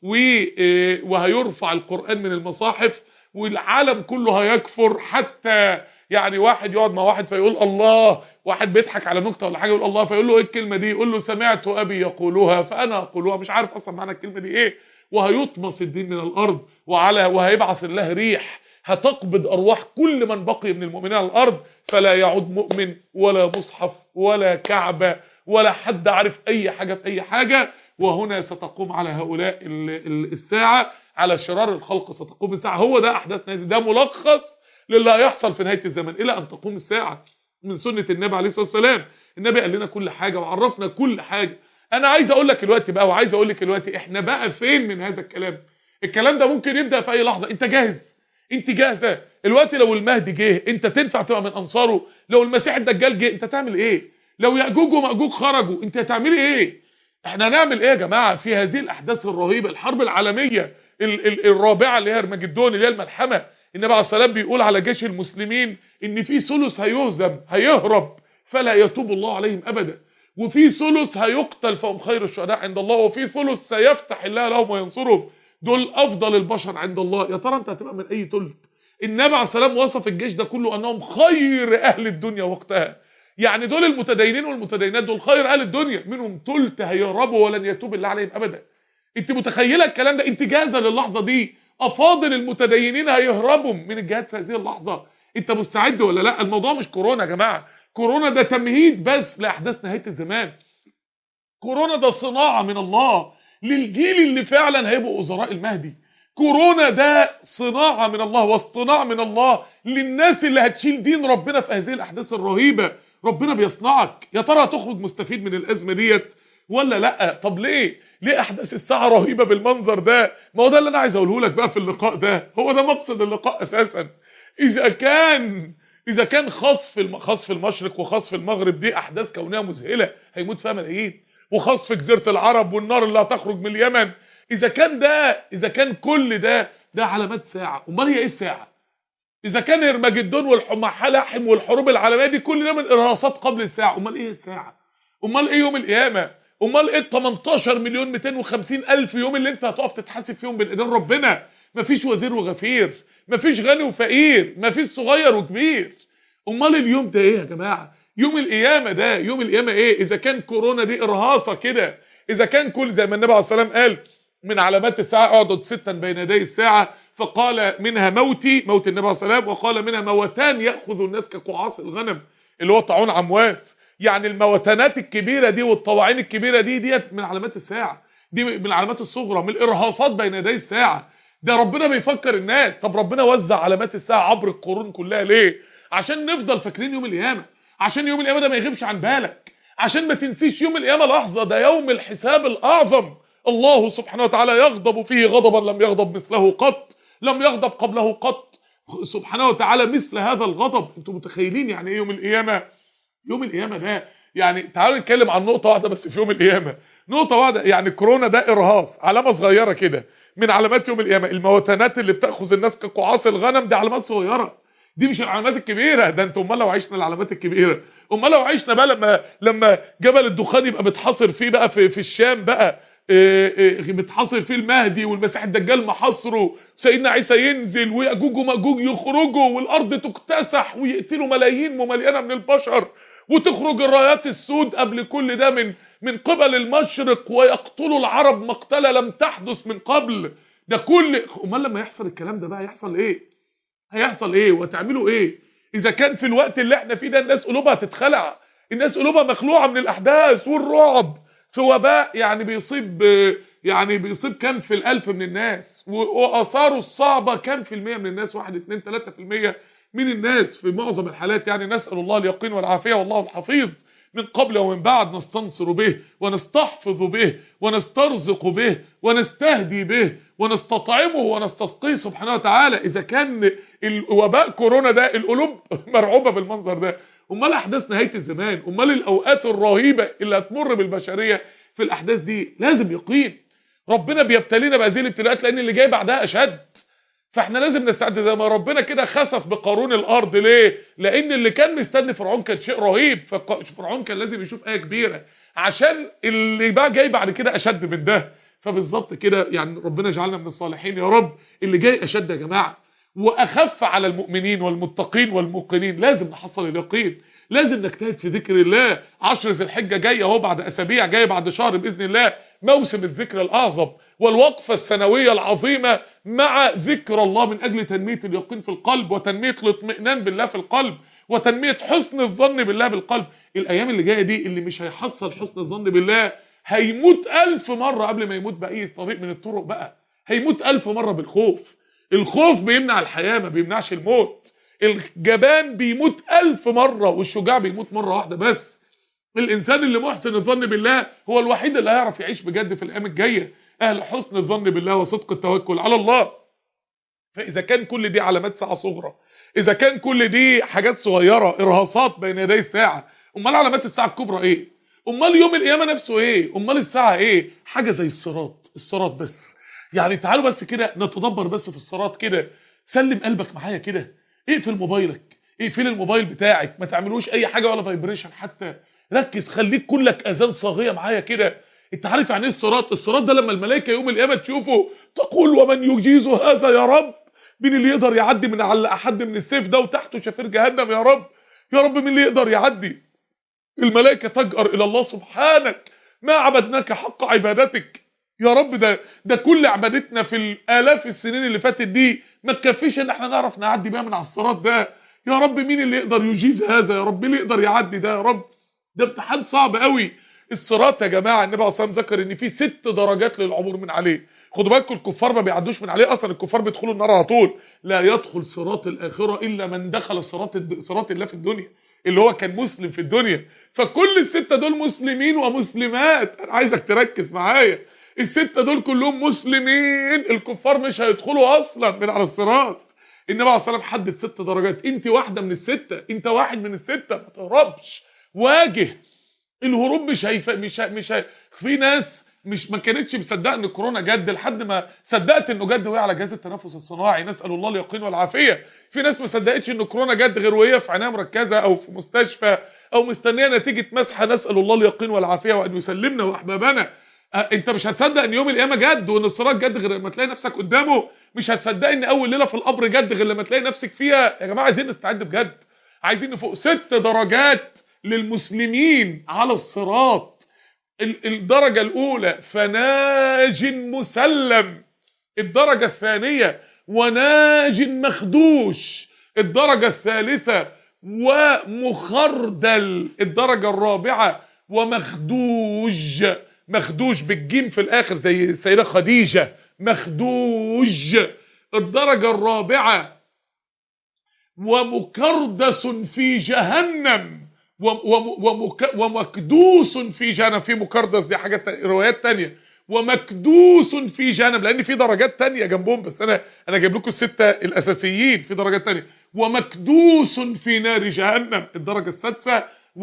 وهيرفع القرآن من المصاحف والعالم كله هيكفر حتى يعني واحد يقعد مع واحد فيقول الله واحد بيضحك على نكته ولا حاجه يقول الله فيقول له ايه الكلمه دي يقول له سمعت ابي يقولها فانا اقولها مش عارف اصلا معنى الكلمه دي ايه وهيطمس الدين من الارض وعلى وهيبعث الله ريح هتقبض ارواح كل من بقي من المؤمنين على الارض فلا يعود مؤمن ولا مصحف ولا كعبه ولا حد عارف اي حاجه في اي حاجه وهنا ستقوم على هؤلاء الساعه على شرار الخلق ستقوم الساعه هو ده احداث نهايه ده ملخص للي هيحصل في نهايه الزمن الى ان تقوم الساعه من سنه النبي عليه الصلاه والسلام النبي قال لنا كل حاجه وعرفنا كل حاجه انا عايز اقول لك دلوقتي بقى وعايز اقول لك دلوقتي احنا بقى فين من هذا الكلام الكلام ده ممكن يبدا في اي لحظه انت جاهز انت جاهزه الوقت لو المهدي جه انت تنفع تبقى من انصاره لو المسيح الدجال جه انت تعمل ايه لو ياجوج وماجوج خرجوا انت هتعملي ايه احنا هنعمل ايه يا جماعه في هذه الاحداث الرهيبه الحرب العالميه ال ال الرابعه اللي هي ارمجدون اللي هي الملحمه النبي عليه السلام بيقول على جيش المسلمين ان في ثلث هيهزم هيهرب فلا يتوب الله عليهم ابدا وفي ثلث هيقتل فهم خير الشهداء عند الله وفي ثلث سيفتح الله لهم وينصرهم دول افضل البشر عند الله يا ترى انت هتبقى من اي ثلث النبي عليه السلام وصف الجيش ده كله انهم خير اهل الدنيا وقتها يعني دول المتدينين والمتدينات دول خير اهل الدنيا منهم ثلث هيهربوا ولن يتوب الله عليهم ابدا انت متخيله الكلام ده انت جاهزه للحظه دي افاضل المتدينين هيهربوا من الجهاد في هذه اللحظه انت مستعد ولا لا الموضوع مش كورونا يا جماعه كورونا ده تمهيد بس لاحداث نهايه الزمان كورونا ده صناعه من الله للجيل اللي فعلا هيبقوا وزراء المهدي كورونا ده صناعه من الله واصطناع من الله للناس اللي هتشيل دين ربنا في هذه الاحداث الرهيبه ربنا بيصنعك يا ترى هتخرج مستفيد من الازمه ديت ولا لا طب ليه ليه احداث الساعه رهيبه بالمنظر ده ما هو ده اللي انا عايز اقوله لك بقى في اللقاء ده هو ده مقصد اللقاء اساسا اذا كان اذا كان خصف الم... خصف المشرق وخصف المغرب دي احداث كونيه مذهله هيموت فيها ملايين وخصف جزيره العرب والنار اللي هتخرج من اليمن اذا كان ده اذا كان كل ده ده علامات ساعه امال هي ايه الساعه اذا كان ارمجدون والحماحلحم والحروب العالميه دي كل ده من ارهاصات قبل الساعه امال ايه الساعه امال ايه يوم القيامه امال ايه 18 مليون 250 الف يوم اللي انت هتقف تتحاسب فيهم بين ايدين ربنا مفيش وزير وغفير مفيش غني وفقير مفيش صغير وكبير امال اليوم ده ايه يا جماعه يوم القيامه ده يوم القيامه ايه اذا كان كورونا دي ارهاصه كده اذا كان كل زي ما النبي عليه الصلاه والسلام قال من علامات الساعه اعدد ستا بين يدي الساعه فقال منها موتي موت النبي عليه الصلاه والسلام وقال منها موتان ياخذ الناس كقعاص الغنم اللي هو طاعون عمواس يعني الموتنات الكبيره دي والطواعين الكبيره دي ديت من علامات الساعه دي من العلامات الصغرى من الارهاصات بين يدي الساعه ده ربنا بيفكر الناس طب ربنا وزع علامات الساعه عبر القرون كلها ليه عشان نفضل فاكرين يوم القيامه عشان يوم القيامه ده ما يغيبش عن بالك عشان ما تنسيش يوم القيامه لحظه ده يوم الحساب الاعظم الله سبحانه وتعالى يغضب فيه غضبا لم يغضب مثله قط لم يغضب قبله قط سبحانه وتعالى مثل هذا الغضب انتم متخيلين يعني ايه يوم القيامه يوم القيامه ده يعني تعالوا نتكلم عن نقطه واحده بس في يوم القيامه نقطه واحده يعني كورونا ده ارهاص علامه صغيره كده من علامات يوم القيامه الموتنات اللي بتاخذ الناس كقعاص الغنم دي علامات صغيره دي مش العلامات الكبيره ده انتوا امال لو عشنا العلامات الكبيره امال لو عشنا بقى لما لما جبل الدخان يبقى متحاصر فيه بقى في, في الشام بقى متحاصر فيه المهدي والمسيح الدجال محاصره سيدنا عيسى ينزل ويأجوج ومأجوج يخرجوا والارض تكتسح ويقتلوا ملايين ممليانه من البشر وتخرج الرايات السود قبل كل ده من من قبل المشرق ويقتلوا العرب مقتله لم تحدث من قبل ده كل امال لما يحصل الكلام ده بقى هيحصل ايه هيحصل ايه وتعملوا ايه اذا كان في الوقت اللي احنا فيه ده الناس قلوبها تتخلع الناس قلوبها مخلوعه من الاحداث والرعب في وباء يعني بيصيب يعني بيصيب كام في الالف من الناس واثاره الصعبه كام في المية من الناس 1 2 3% من الناس في معظم الحالات يعني نسال الله اليقين والعافيه والله الحفيظ من قبل ومن بعد نستنصر به ونستحفظ به ونسترزق به ونستهدي به ونستطعمه ونستسقيه سبحانه وتعالى اذا كان الوباء كورونا ده القلوب مرعوبه بالمنظر ده امال احداث نهايه الزمان امال الاوقات الرهيبه اللي هتمر بالبشريه في الاحداث دي لازم يقين ربنا بيبتلينا بهذه الابتلاءات لان اللي جاي بعدها اشد فاحنا لازم نستعد زي ما ربنا كده خسف بقارون الارض ليه لان اللي كان مستني فرعون كان شيء رهيب ففرعون كان لازم يشوف ايه كبيره عشان اللي بقى جاي بعد كده اشد من ده فبالظبط كده يعني ربنا يجعلنا من الصالحين يا رب اللي جاي اشد يا جماعه واخف على المؤمنين والمتقين والموقنين لازم نحصل اليقين لازم نجتهد في ذكر الله عشر ذي الحجه جايه اهو بعد اسابيع جايه بعد شهر باذن الله موسم الذكر الاعظم والوقفه السنويه العظيمه مع ذكر الله من اجل تنميه اليقين في القلب وتنميه الاطمئنان بالله في القلب وتنميه حسن الظن بالله بالقلب الايام اللي جايه دي اللي مش هيحصل حسن الظن بالله هيموت ألف مرة قبل ما يموت بأي طريق من الطرق بقى هيموت ألف مرة بالخوف الخوف بيمنع الحياة ما بيمنعش الموت الجبان بيموت ألف مرة والشجاع بيموت مرة واحدة بس الإنسان اللي محسن الظن بالله هو الوحيد اللي هيعرف يعيش بجد في الأيام الجاية أهل حسن الظن بالله وصدق التوكل على الله فإذا كان كل دي علامات ساعة صغرى إذا كان كل دي حاجات صغيرة إرهاصات بين يدي الساعة أمال علامات الساعة الكبرى إيه امال يوم القيامه نفسه ايه امال الساعه ايه حاجه زي الصراط الصراط بس يعني تعالوا بس كده نتدبر بس في الصراط كده سلم قلبك معايا كده اقفل موبايلك اقفل الموبايل بتاعك ما تعملوش اي حاجه ولا فايبريشن حتى ركز خليك كلك اذان صاغيه معايا كده انت عارف يعني ايه الصراط الصراط ده لما الملائكه يوم القيامه تشوفه تقول ومن يجيز هذا يا رب مين اللي يقدر يعدي من على حد من السيف ده وتحته شفير جهنم يا رب يا رب مين اللي يقدر يعدي الملائكه تجأر الى الله سبحانك ما عبدناك حق عبادتك يا رب ده ده كل عبادتنا في الالاف السنين اللي فاتت دي ما تكفيش ان احنا نعرف نعدي بيها من على الصراط ده يا رب مين اللي يقدر يجيز هذا يا رب مين اللي يقدر يعدي ده يا رب ده امتحان صعب قوي الصراط يا جماعه النبي عليه الصلاه والسلام ذكر ان في ست درجات للعبور من عليه خدوا بالكم الكفار ما بيعدوش من عليه اصلا الكفار بيدخلوا النار على طول لا يدخل صراط الاخره الا من دخل صراط الد... صراط الله في الدنيا اللي هو كان مسلم في الدنيا فكل السته دول مسلمين ومسلمات انا عايزك تركز معايا السته دول كلهم مسلمين الكفار مش هيدخلوا اصلا من على الصراط النبي عليه الصلاه والسلام حدد ست درجات انت واحده من السته انت واحد من السته ما تهربش واجه الهروب مش هيف... مش ه... مش ه... في ناس مش ما كانتش مصدقه ان كورونا جد لحد ما صدقت انه جد وهي على جهاز التنفس الصناعي نسال الله اليقين والعافيه في ناس ما صدقتش ان كورونا جد غير وهي في عنايه مركزه او في مستشفى او مستنيه نتيجه مسحه نسال الله اليقين والعافيه وان يسلمنا واحبابنا انت مش هتصدق ان يوم القيامه جد وان الصراط جد غير لما تلاقي نفسك قدامه مش هتصدق ان اول ليله في القبر جد غير لما تلاقي نفسك فيها يا جماعه عايزين نستعد بجد عايزين نفوق ست درجات للمسلمين على الصراط الدرجة الأولى فناج مسلم الدرجة الثانية وناج مخدوش الدرجة الثالثة ومخردل الدرجة الرابعة ومخدوج مخدوج بالجيم في الآخر زي السيدة خديجة مخدوج الدرجة الرابعة ومكردس في جهنم ومكدوس في جهنم في مكردس دي حاجات روايات تانية ومكدوس في جهنم لان في درجات تانية جنبهم بس انا انا جايب لكم الستة الاساسيين في درجات تانية ومكدوس في نار جهنم الدرجة السادسة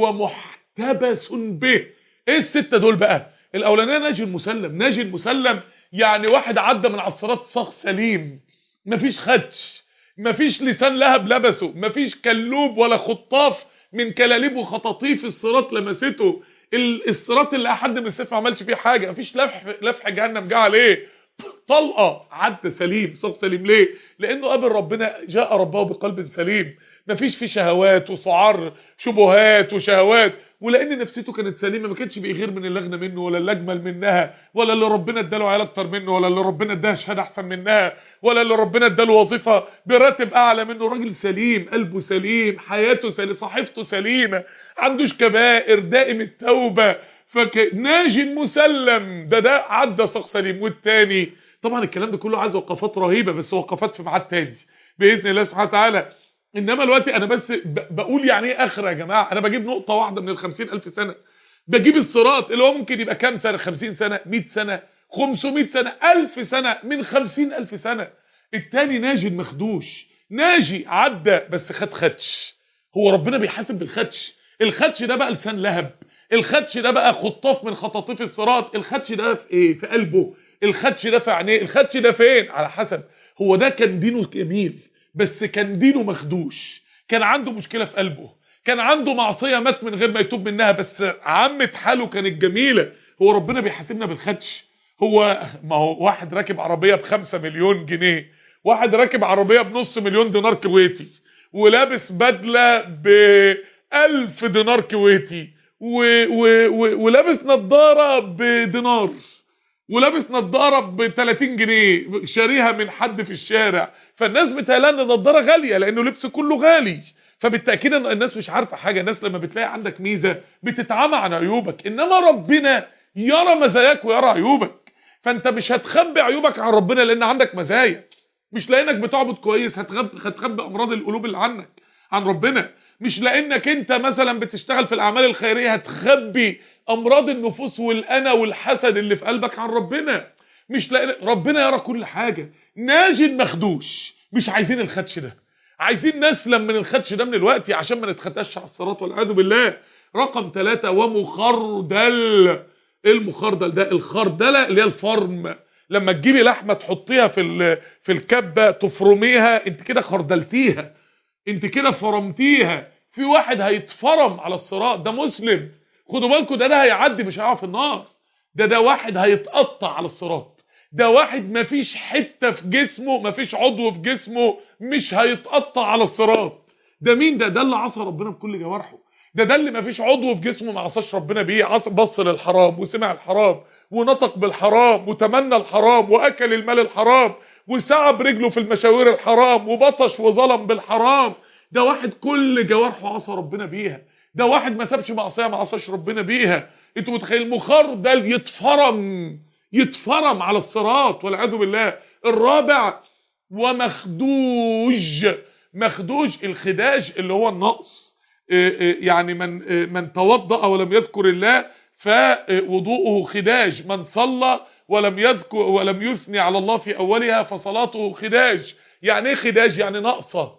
ومحتبس به ايه الستة دول بقى الاولانيه ناجي المسلم ناجي المسلم يعني واحد عدى من على الصراط صاغ سليم مفيش خدش مفيش لسان لهب لبسه مفيش كلوب ولا خطاف من كلاليب وخطاطيف الصراط لمسته الصراط اللي احد من السيف ما عملش فيه حاجه مفيش لفح لفح جهنم جه عليه طلقه عدى سليم صاغ سليم ليه لانه قابل ربنا جاء ربه بقلب سليم مفيش فيه شهوات وسعار شبهات وشهوات ولان نفسيته كانت سليمه ما كانش بيغير من اللي اغنى منه ولا اللي اجمل منها ولا اللي ربنا اداله عيال اكتر منه ولا اللي ربنا اداها شهاده احسن منها ولا اللي ربنا اداله وظيفه براتب اعلى منه راجل سليم قلبه سليم حياته سليمه صحيفته سليمه عندوش كبائر دائم التوبه فناجي مسلم ده ده عدى صاغ سليم والتاني طبعا الكلام ده كله عايز وقفات رهيبه بس وقفات في ميعاد تاني باذن الله سبحانه وتعالى انما دلوقتي انا بس بقول يعني ايه اخره يا جماعه انا بجيب نقطه واحده من ال ألف سنه بجيب الصراط اللي هو ممكن يبقى كام سنه 50 سنه 100 سنه 500 سنه 1000 سنه من ألف سنه التاني ناجي المخدوش ناجي عدى بس خد خدش هو ربنا بيحاسب بالخدش الخدش ده بقى لسان لهب الخدش ده بقى خطاف من خطاطيف الصراط الخدش ده في ايه في قلبه الخدش ده في عينيه الخدش ده فين على حسب هو ده كان دينه جميل بس كان دينه مخدوش كان عنده مشكلة في قلبه كان عنده معصية مات من غير ما يتوب منها بس عامة حاله كانت جميلة هو ربنا بيحاسبنا بالخدش هو ما هو واحد راكب عربية بخمسة مليون جنيه واحد راكب عربية بنص مليون دينار كويتي ولابس بدلة بألف دينار كويتي و و و ولابس نظارة بدينار ولابس نظاره ب 30 جنيه شاريها من حد في الشارع فالناس بتقال ان النظاره غاليه لانه لبس كله غالي فبالتاكيد ان الناس مش عارفه حاجه الناس لما بتلاقي عندك ميزه بتتعامى عن عيوبك انما ربنا يرى مزاياك ويرى عيوبك فانت مش هتخبي عيوبك عن ربنا لان عندك مزايا مش لانك بتعبد كويس هتخبي هتخبي امراض القلوب اللي عنك عن ربنا مش لانك انت مثلا بتشتغل في الاعمال الخيريه هتخبي امراض النفوس والانا والحسد اللي في قلبك عن ربنا مش لأن ربنا يرى كل حاجه ناجي المخدوش مش عايزين الخدش ده عايزين نسلم من الخدش ده من الوقت عشان ما نتخدش على الصراط والعياذ بالله رقم ثلاثة ومخردل ايه المخردل ده الخردله اللي هي الفرم لما تجيبي لحمه تحطيها في في الكبه تفرميها انت كده خردلتيها انت كده فرمتيها في واحد هيتفرم على الصراط ده مسلم خدوا بالكم ده ده هيعدي مش هيقع في النار ده ده واحد هيتقطع على الصراط ده واحد مفيش حته في جسمه مفيش عضو في جسمه مش هيتقطع على الصراط ده مين ده ده اللي عصى ربنا بكل جوارحه ده ده اللي مفيش عضو في جسمه ما عصاش ربنا بيه عص بص للحرام وسمع الحرام ونطق بالحرام وتمنى الحرام واكل المال الحرام وسعى برجله في المشاوير الحرام وبطش وظلم بالحرام ده واحد كل جوارحه عصى ربنا بيها ده واحد ما سابش معصيه ما عصاش ربنا بيها انتوا متخيل مخردل يتفرم يتفرم على الصراط والعياذ بالله الرابع ومخدوج مخدوج الخداج اللي هو النقص يعني من من توضأ ولم يذكر الله فوضوءه خداج من صلى ولم يذكر ولم يثني على الله في اولها فصلاته خداج يعني ايه خداج يعني ناقصه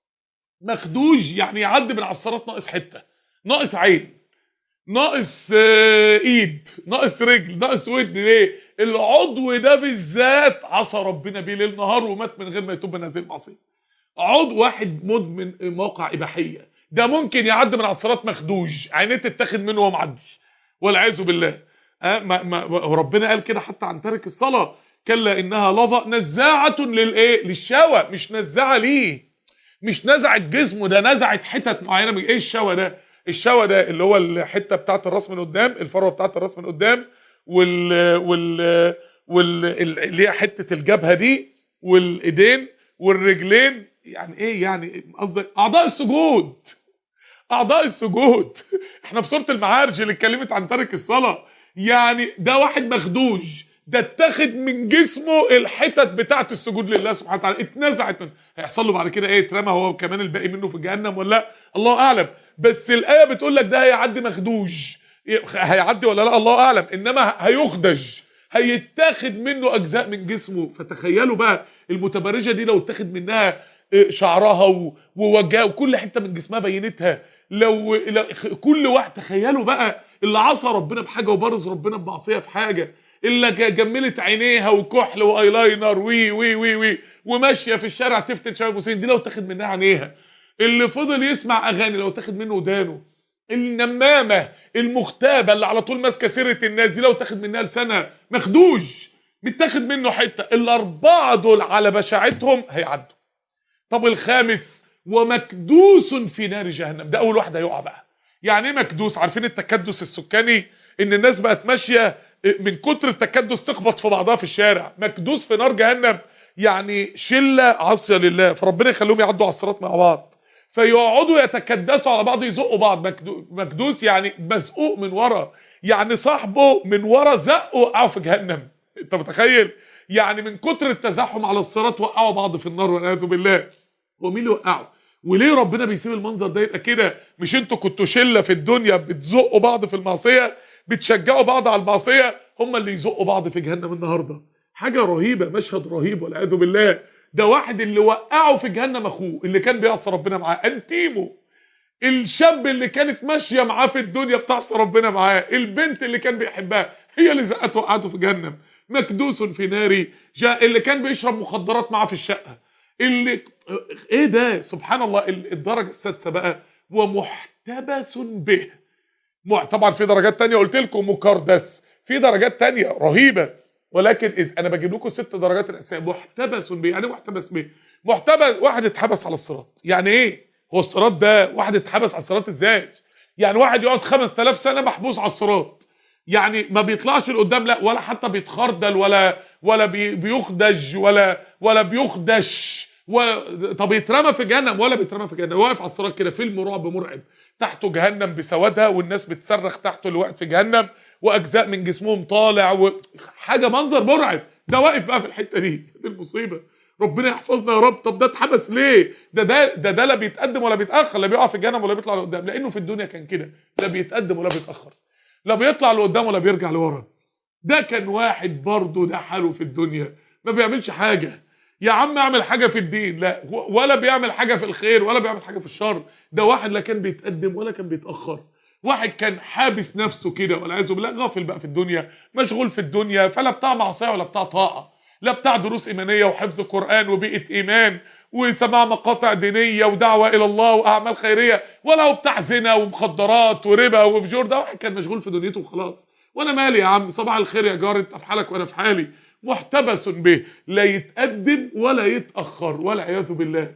مخدوج يعني يعدي من على الصراط ناقص حته ناقص عين ناقص ايد ناقص رجل ناقص ودن ليه العضو ده بالذات عصى ربنا بيه ليل نهار ومات من غير ما يتوب من هذه المعصيه عضو واحد مدمن موقع اباحيه ده ممكن يعدي من على الصراط مخدوج عينيه تتاخد منه وهو معدي والعياذ بالله أه ما ما ربنا قال كده حتى عن تارك الصلاه كلا انها لظى نزاعه للايه للشوى مش نزاعه ليه مش نزعت جسمه ده نزعت حتت معينه من ايه الشوى ده الشوى ده اللي هو الحته بتاعه الراس من قدام الفروه بتاعه الراس من قدام وال وال وال اللي هي حته الجبهه دي والايدين والرجلين يعني ايه يعني قصدي اعضاء السجود اعضاء السجود احنا في سوره المعارج اللي اتكلمت عن ترك الصلاه يعني ده واحد مخدوج ده اتاخد من جسمه الحتت بتاعه السجود لله سبحانه وتعالى اتنزعت من هيحصل له بعد كده ايه اترمى هو كمان الباقي منه في جهنم ولا الله اعلم بس الايه بتقول لك ده هيعدي مخدوج هيعدي ولا لا الله اعلم انما هيخدج هيتاخد منه اجزاء من جسمه فتخيلوا بقى المتبرجه دي لو اتاخد منها شعرها ووجهها وكل حته من جسمها بينتها لو, لو كل واحد تخيلوا بقى اللي عصى ربنا بحاجه وبرز ربنا بمعصيه في حاجه اللي جملت عينيها وكحل وايلاينر وي وي وي وي وماشيه في الشارع تفتن شباب المسلمين دي لو تاخد منها عينيها اللي فضل يسمع اغاني لو تاخد منه ودانه النمامه المختابه اللي على طول ماسكه سيره الناس دي لو تاخد منها لسانها مخدوج متاخد منه حته الاربعه دول على بشاعتهم هيعدوا طب الخامس ومكدوس في نار جهنم ده اول واحد هيقع بقى يعني ايه مكدوس عارفين التكدس السكاني ان الناس بقت ماشيه من كتر التكدس تخبط في بعضها في الشارع مكدوس في نار جهنم يعني شله عاصيه لله فربنا يخليهم يعدوا على الصراط مع بعض فيقعدوا يتكدسوا على بعض يزقوا بعض مكدوس يعني مزقوق من ورا يعني صاحبه من ورا زقه وقعوا في جهنم انت متخيل يعني من كتر التزاحم على الصراط وقعوا بعض في النار والعياذ بالله ومين اللي وقعوا وليه ربنا بيسيب المنظر ده يبقى كده مش انتوا كنتوا شله في الدنيا بتزقوا بعض في المعصيه بتشجعوا بعض على المعصيه هم اللي يزقوا بعض في جهنم النهارده حاجه رهيبه مشهد رهيب والعياذ بالله ده واحد اللي وقعه في جهنم اخوه اللي كان بيعصي ربنا معاه انتيمو الشاب اللي كانت ماشيه معاه في الدنيا بتعصي ربنا معاه البنت اللي كان بيحبها هي اللي زقته وقعته في جهنم مكدوس في ناري جاء اللي كان بيشرب مخدرات معاه في الشقه اللي ايه ده سبحان الله الدرجه السادسه بقى ومحتبس به طبعا في درجات تانية قلت لكم مكردس في درجات تانية رهيبه ولكن إذ انا بجيب لكم ست درجات الاساسيه محتبس به يعني محتبس به محتبس واحد اتحبس على الصراط يعني ايه هو الصراط ده واحد اتحبس على الصراط ازاي يعني واحد يقعد 5000 سنه محبوس على الصراط يعني ما بيطلعش لقدام لا ولا حتى بيتخردل ولا ولا بيخدج ولا ولا بيخدش و... طب يترمى في جهنم ولا بيترمى في جهنم واقف على الصراط كده فيلم رعب مرعب تحته جهنم بسوادها والناس بتصرخ تحته اللي واقف في جهنم واجزاء من جسمهم طالع وحاجه منظر مرعب ده واقف بقى في الحته دي دي المصيبه ربنا يحفظنا يا رب طب ده اتحبس ليه ده ده ده, ده لا بيتقدم ولا بيتاخر لا بيقع في الجهنم ولا بيطلع لقدام لانه في الدنيا كان كده لا بيتقدم ولا بيتاخر لا بيطلع لقدام ولا بيرجع لورا ده كان واحد برضه ده حاله في الدنيا ما بيعملش حاجه يا عم اعمل حاجه في الدين لا ولا بيعمل حاجه في الخير ولا بيعمل حاجه في الشر ده واحد لا كان بيتقدم ولا كان بيتاخر واحد كان حابس نفسه كده والعياذ بالله غافل بقى في الدنيا مشغول في الدنيا فلا بتاع معصيه ولا بتاع طاعه لا بتاع دروس ايمانيه وحفظ قران وبيئه ايمان وسماع مقاطع دينيه ودعوه الى الله واعمال خيريه ولا هو بتاع زنا ومخدرات وربا وفجور ده واحد كان مشغول في دنيته وخلاص وانا مالي يا عم صباح الخير يا جار انت في حالك وانا في حالي محتبس به لا يتقدم ولا يتاخر والعياذ بالله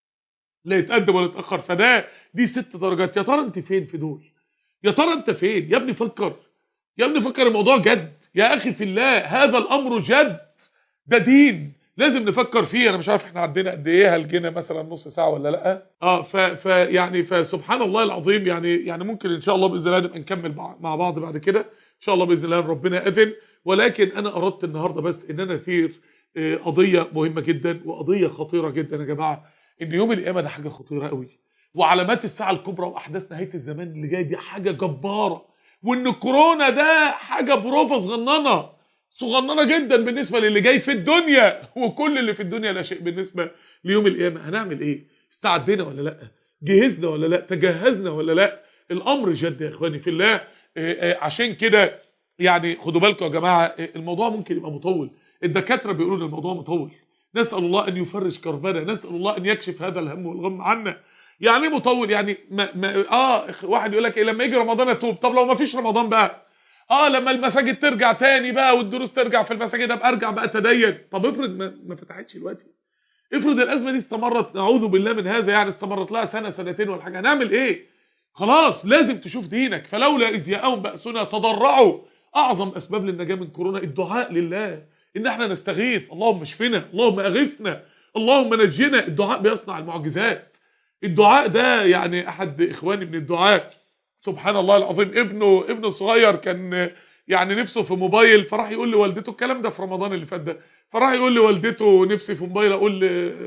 لا يتقدم ولا يتاخر فده دي ست درجات يا ترى انت فين في دول يا ترى انت فين يا ابني فكر يا ابني فكر الموضوع جد يا اخي في الله هذا الامر جد ده دين لازم نفكر فيه انا مش عارف احنا عندنا قد ايه هلجنا مثلا نص ساعه ولا لا اه ف, ف يعني فسبحان الله العظيم يعني يعني ممكن ان شاء الله باذن الله نبقى نكمل مع بعض بعد كده ان شاء الله باذن الله ربنا اذن ولكن انا اردت النهارده بس ان انا اثير قضيه مهمه جدا وقضيه خطيره جدا يا جماعه ان يوم القيامه ده حاجه خطيره قوي وعلامات الساعه الكبرى واحداث نهايه الزمان اللي جاي دي حاجه جباره وان الكورونا ده حاجه بروفه صغننه صغننه جدا بالنسبه للي جاي في الدنيا وكل اللي في الدنيا لا شيء بالنسبه ليوم القيامه هنعمل ايه استعدينا ولا لا جهزنا ولا لا تجهزنا ولا لا الامر جد يا اخواني في الله عشان كده يعني خدوا بالكم يا جماعه الموضوع ممكن يبقى مطول الدكاتره بيقولوا ان الموضوع مطول نسال الله ان يفرج كربنا نسال الله ان يكشف هذا الهم والغم عنا يعني ايه مطول يعني ما ما اه واحد يقول لك ايه لما يجي رمضان اتوب طب لو ما فيش رمضان بقى اه لما المساجد ترجع تاني بقى والدروس ترجع في المساجد ابقى ارجع بقى اتدين طب افرض ما, ما فتحتش دلوقتي افرض الازمه دي استمرت نعوذ بالله من هذا يعني استمرت لها سنه سنتين ولا حاجه هنعمل ايه خلاص لازم تشوف دينك فلولا اذ جاءهم باسنا تضرعوا اعظم اسباب للنجاه من كورونا الدعاء لله ان احنا نستغيث اللهم اشفنا اللهم اغثنا اللهم نجنا الدعاء بيصنع المعجزات الدعاء ده يعني احد اخواني من الدعاء سبحان الله العظيم ابنه ابنه صغير كان يعني نفسه في موبايل فراح يقول لوالدته الكلام ده في رمضان اللي فات ده فراح يقول لوالدته نفسي في موبايل اقول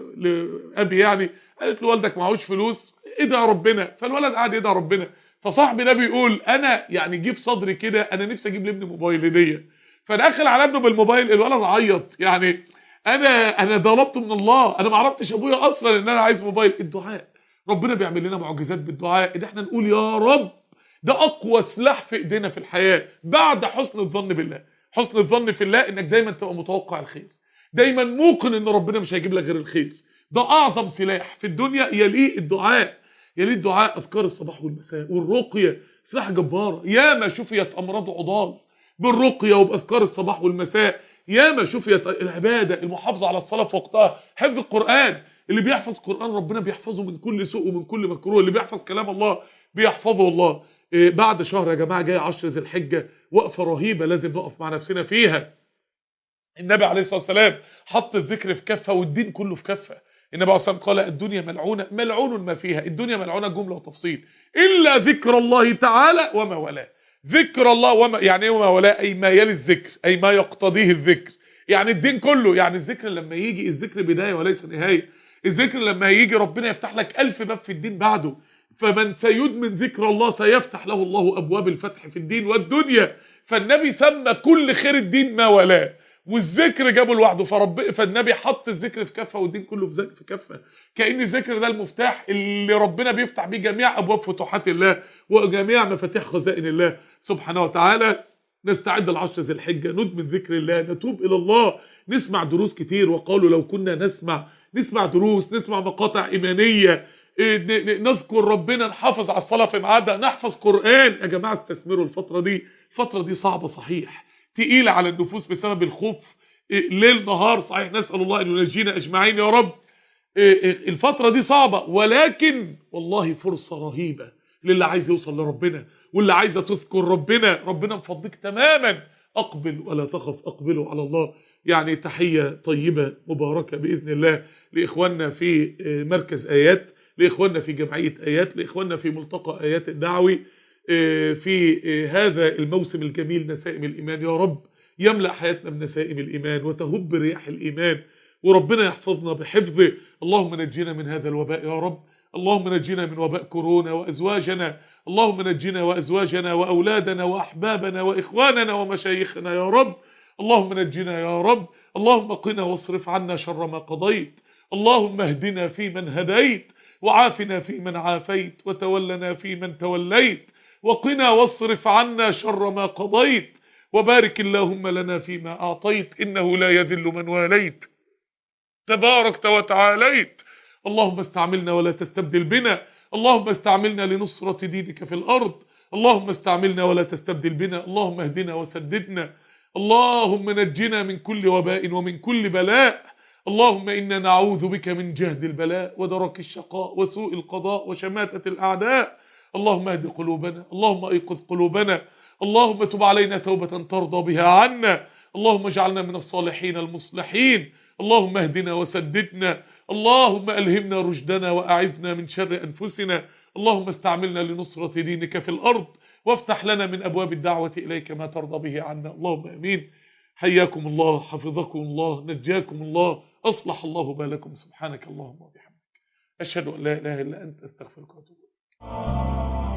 لابي يعني قالت له والدك معهوش فلوس ادعي ربنا فالولد قعد يدعي ربنا فصاحبي ده بيقول انا يعني جه في صدري كده انا نفسي اجيب لابني موبايل هديه فدخل على ابنه بالموبايل الولد عيط يعني انا انا ضربت من الله انا ما عرفتش ابويا اصلا ان انا عايز موبايل الدعاء ربنا بيعمل لنا معجزات بالدعاء ان احنا نقول يا رب ده اقوى سلاح في ايدينا في الحياه بعد حسن الظن بالله حسن الظن في الله انك دايما تبقى متوقع الخير دايما موقن ان ربنا مش هيجيب لك غير الخير ده اعظم سلاح في الدنيا يليه الدعاء يليه الدعاء اذكار الصباح والمساء والرقيه سلاح جبار ياما شفيت امراض عضال بالرقيه وباذكار الصباح والمساء ياما شفيت العباده المحافظه على الصلاه في وقتها حفظ القران اللي بيحفظ قران ربنا بيحفظه من كل سوء ومن كل مكروه اللي بيحفظ كلام الله بيحفظه الله إيه بعد شهر يا جماعه جاي 10 ذي الحجه وقفه رهيبه لازم نقف مع نفسنا فيها النبي عليه الصلاه والسلام حط الذكر في كفه والدين كله في كفه النبي عليه الصلاه والسلام قال الدنيا ملعونه ملعون ما فيها الدنيا ملعونه جمله وتفصيل الا ذكر الله تعالى وما ولاه ذكر الله وما يعني ايه وما ولاه اي ما يلي الذكر اي ما يقتضيه الذكر يعني الدين كله يعني الذكر لما يجي الذكر بدايه وليس نهايه الذكر لما هيجي ربنا يفتح لك ألف باب في الدين بعده فمن سيدمن ذكر الله سيفتح له الله أبواب الفتح في الدين والدنيا فالنبي سمى كل خير الدين ما ولاه والذكر جابه لوحده فرب فالنبي حط الذكر في كفه والدين كله في في كفه كأن الذكر ده المفتاح اللي ربنا بيفتح بيه جميع ابواب فتوحات الله وجميع مفاتيح خزائن الله سبحانه وتعالى نستعد العشر ذي الحجه ندمن ذكر الله نتوب الى الله نسمع دروس كتير وقالوا لو كنا نسمع نسمع دروس نسمع مقاطع ايمانيه نذكر ربنا نحافظ على الصلاه في ميعادها نحفظ قران يا جماعه استثمروا الفتره دي الفتره دي صعبه صحيح تقيله على النفوس بسبب الخوف ليل نهار صحيح نسال الله ان ينجينا اجمعين يا رب الفتره دي صعبه ولكن والله فرصه رهيبه للي عايز يوصل لربنا واللي عايزه تذكر ربنا ربنا مفضيك تماما اقبل ولا تخف اقبلوا على الله يعني تحيه طيبه مباركه باذن الله لاخواننا في مركز ايات لاخواننا في جمعيه ايات لاخواننا في ملتقى ايات الدعوي في هذا الموسم الجميل نسائم الايمان يا رب يملا حياتنا بنسائم الايمان وتهب رياح الايمان وربنا يحفظنا بحفظه اللهم نجينا من هذا الوباء يا رب اللهم نجينا من وباء كورونا وازواجنا اللهم نجينا وازواجنا واولادنا واحبابنا واخواننا ومشايخنا يا رب اللهم نجينا يا رب اللهم قنا واصرف عنا شر ما قضيت اللهم اهدنا فيمن هديت وعافنا فيمن عافيت وتولنا فيمن توليت وقنا واصرف عنا شر ما قضيت وبارك اللهم لنا فيما أعطيت إنه لا يذل من واليت تباركت وتعاليت اللهم استعملنا ولا تستبدل بنا اللهم استعملنا لنصرة دينك في الأرض اللهم استعملنا ولا تستبدل بنا اللهم اهدنا وسددنا اللهم نجنا من كل وباء ومن كل بلاء اللهم إنا نعوذ بك من جهد البلاء ودرك الشقاء وسوء القضاء وشماتة الأعداء اللهم اهد قلوبنا اللهم ايقظ قلوبنا اللهم تب علينا توبة ترضى بها عنا اللهم اجعلنا من الصالحين المصلحين اللهم اهدنا وسددنا اللهم ألهمنا رشدنا وأعذنا من شر أنفسنا اللهم استعملنا لنصرة دينك في الأرض وافتح لنا من أبواب الدعوة إليك ما ترضى به عنا اللهم أمين حياكم الله حفظكم الله نجاكم الله أصلح الله بالكم سبحانك اللهم وبحمدك أشهد أن لا إله إلا أنت أستغفرك وأتوب إليك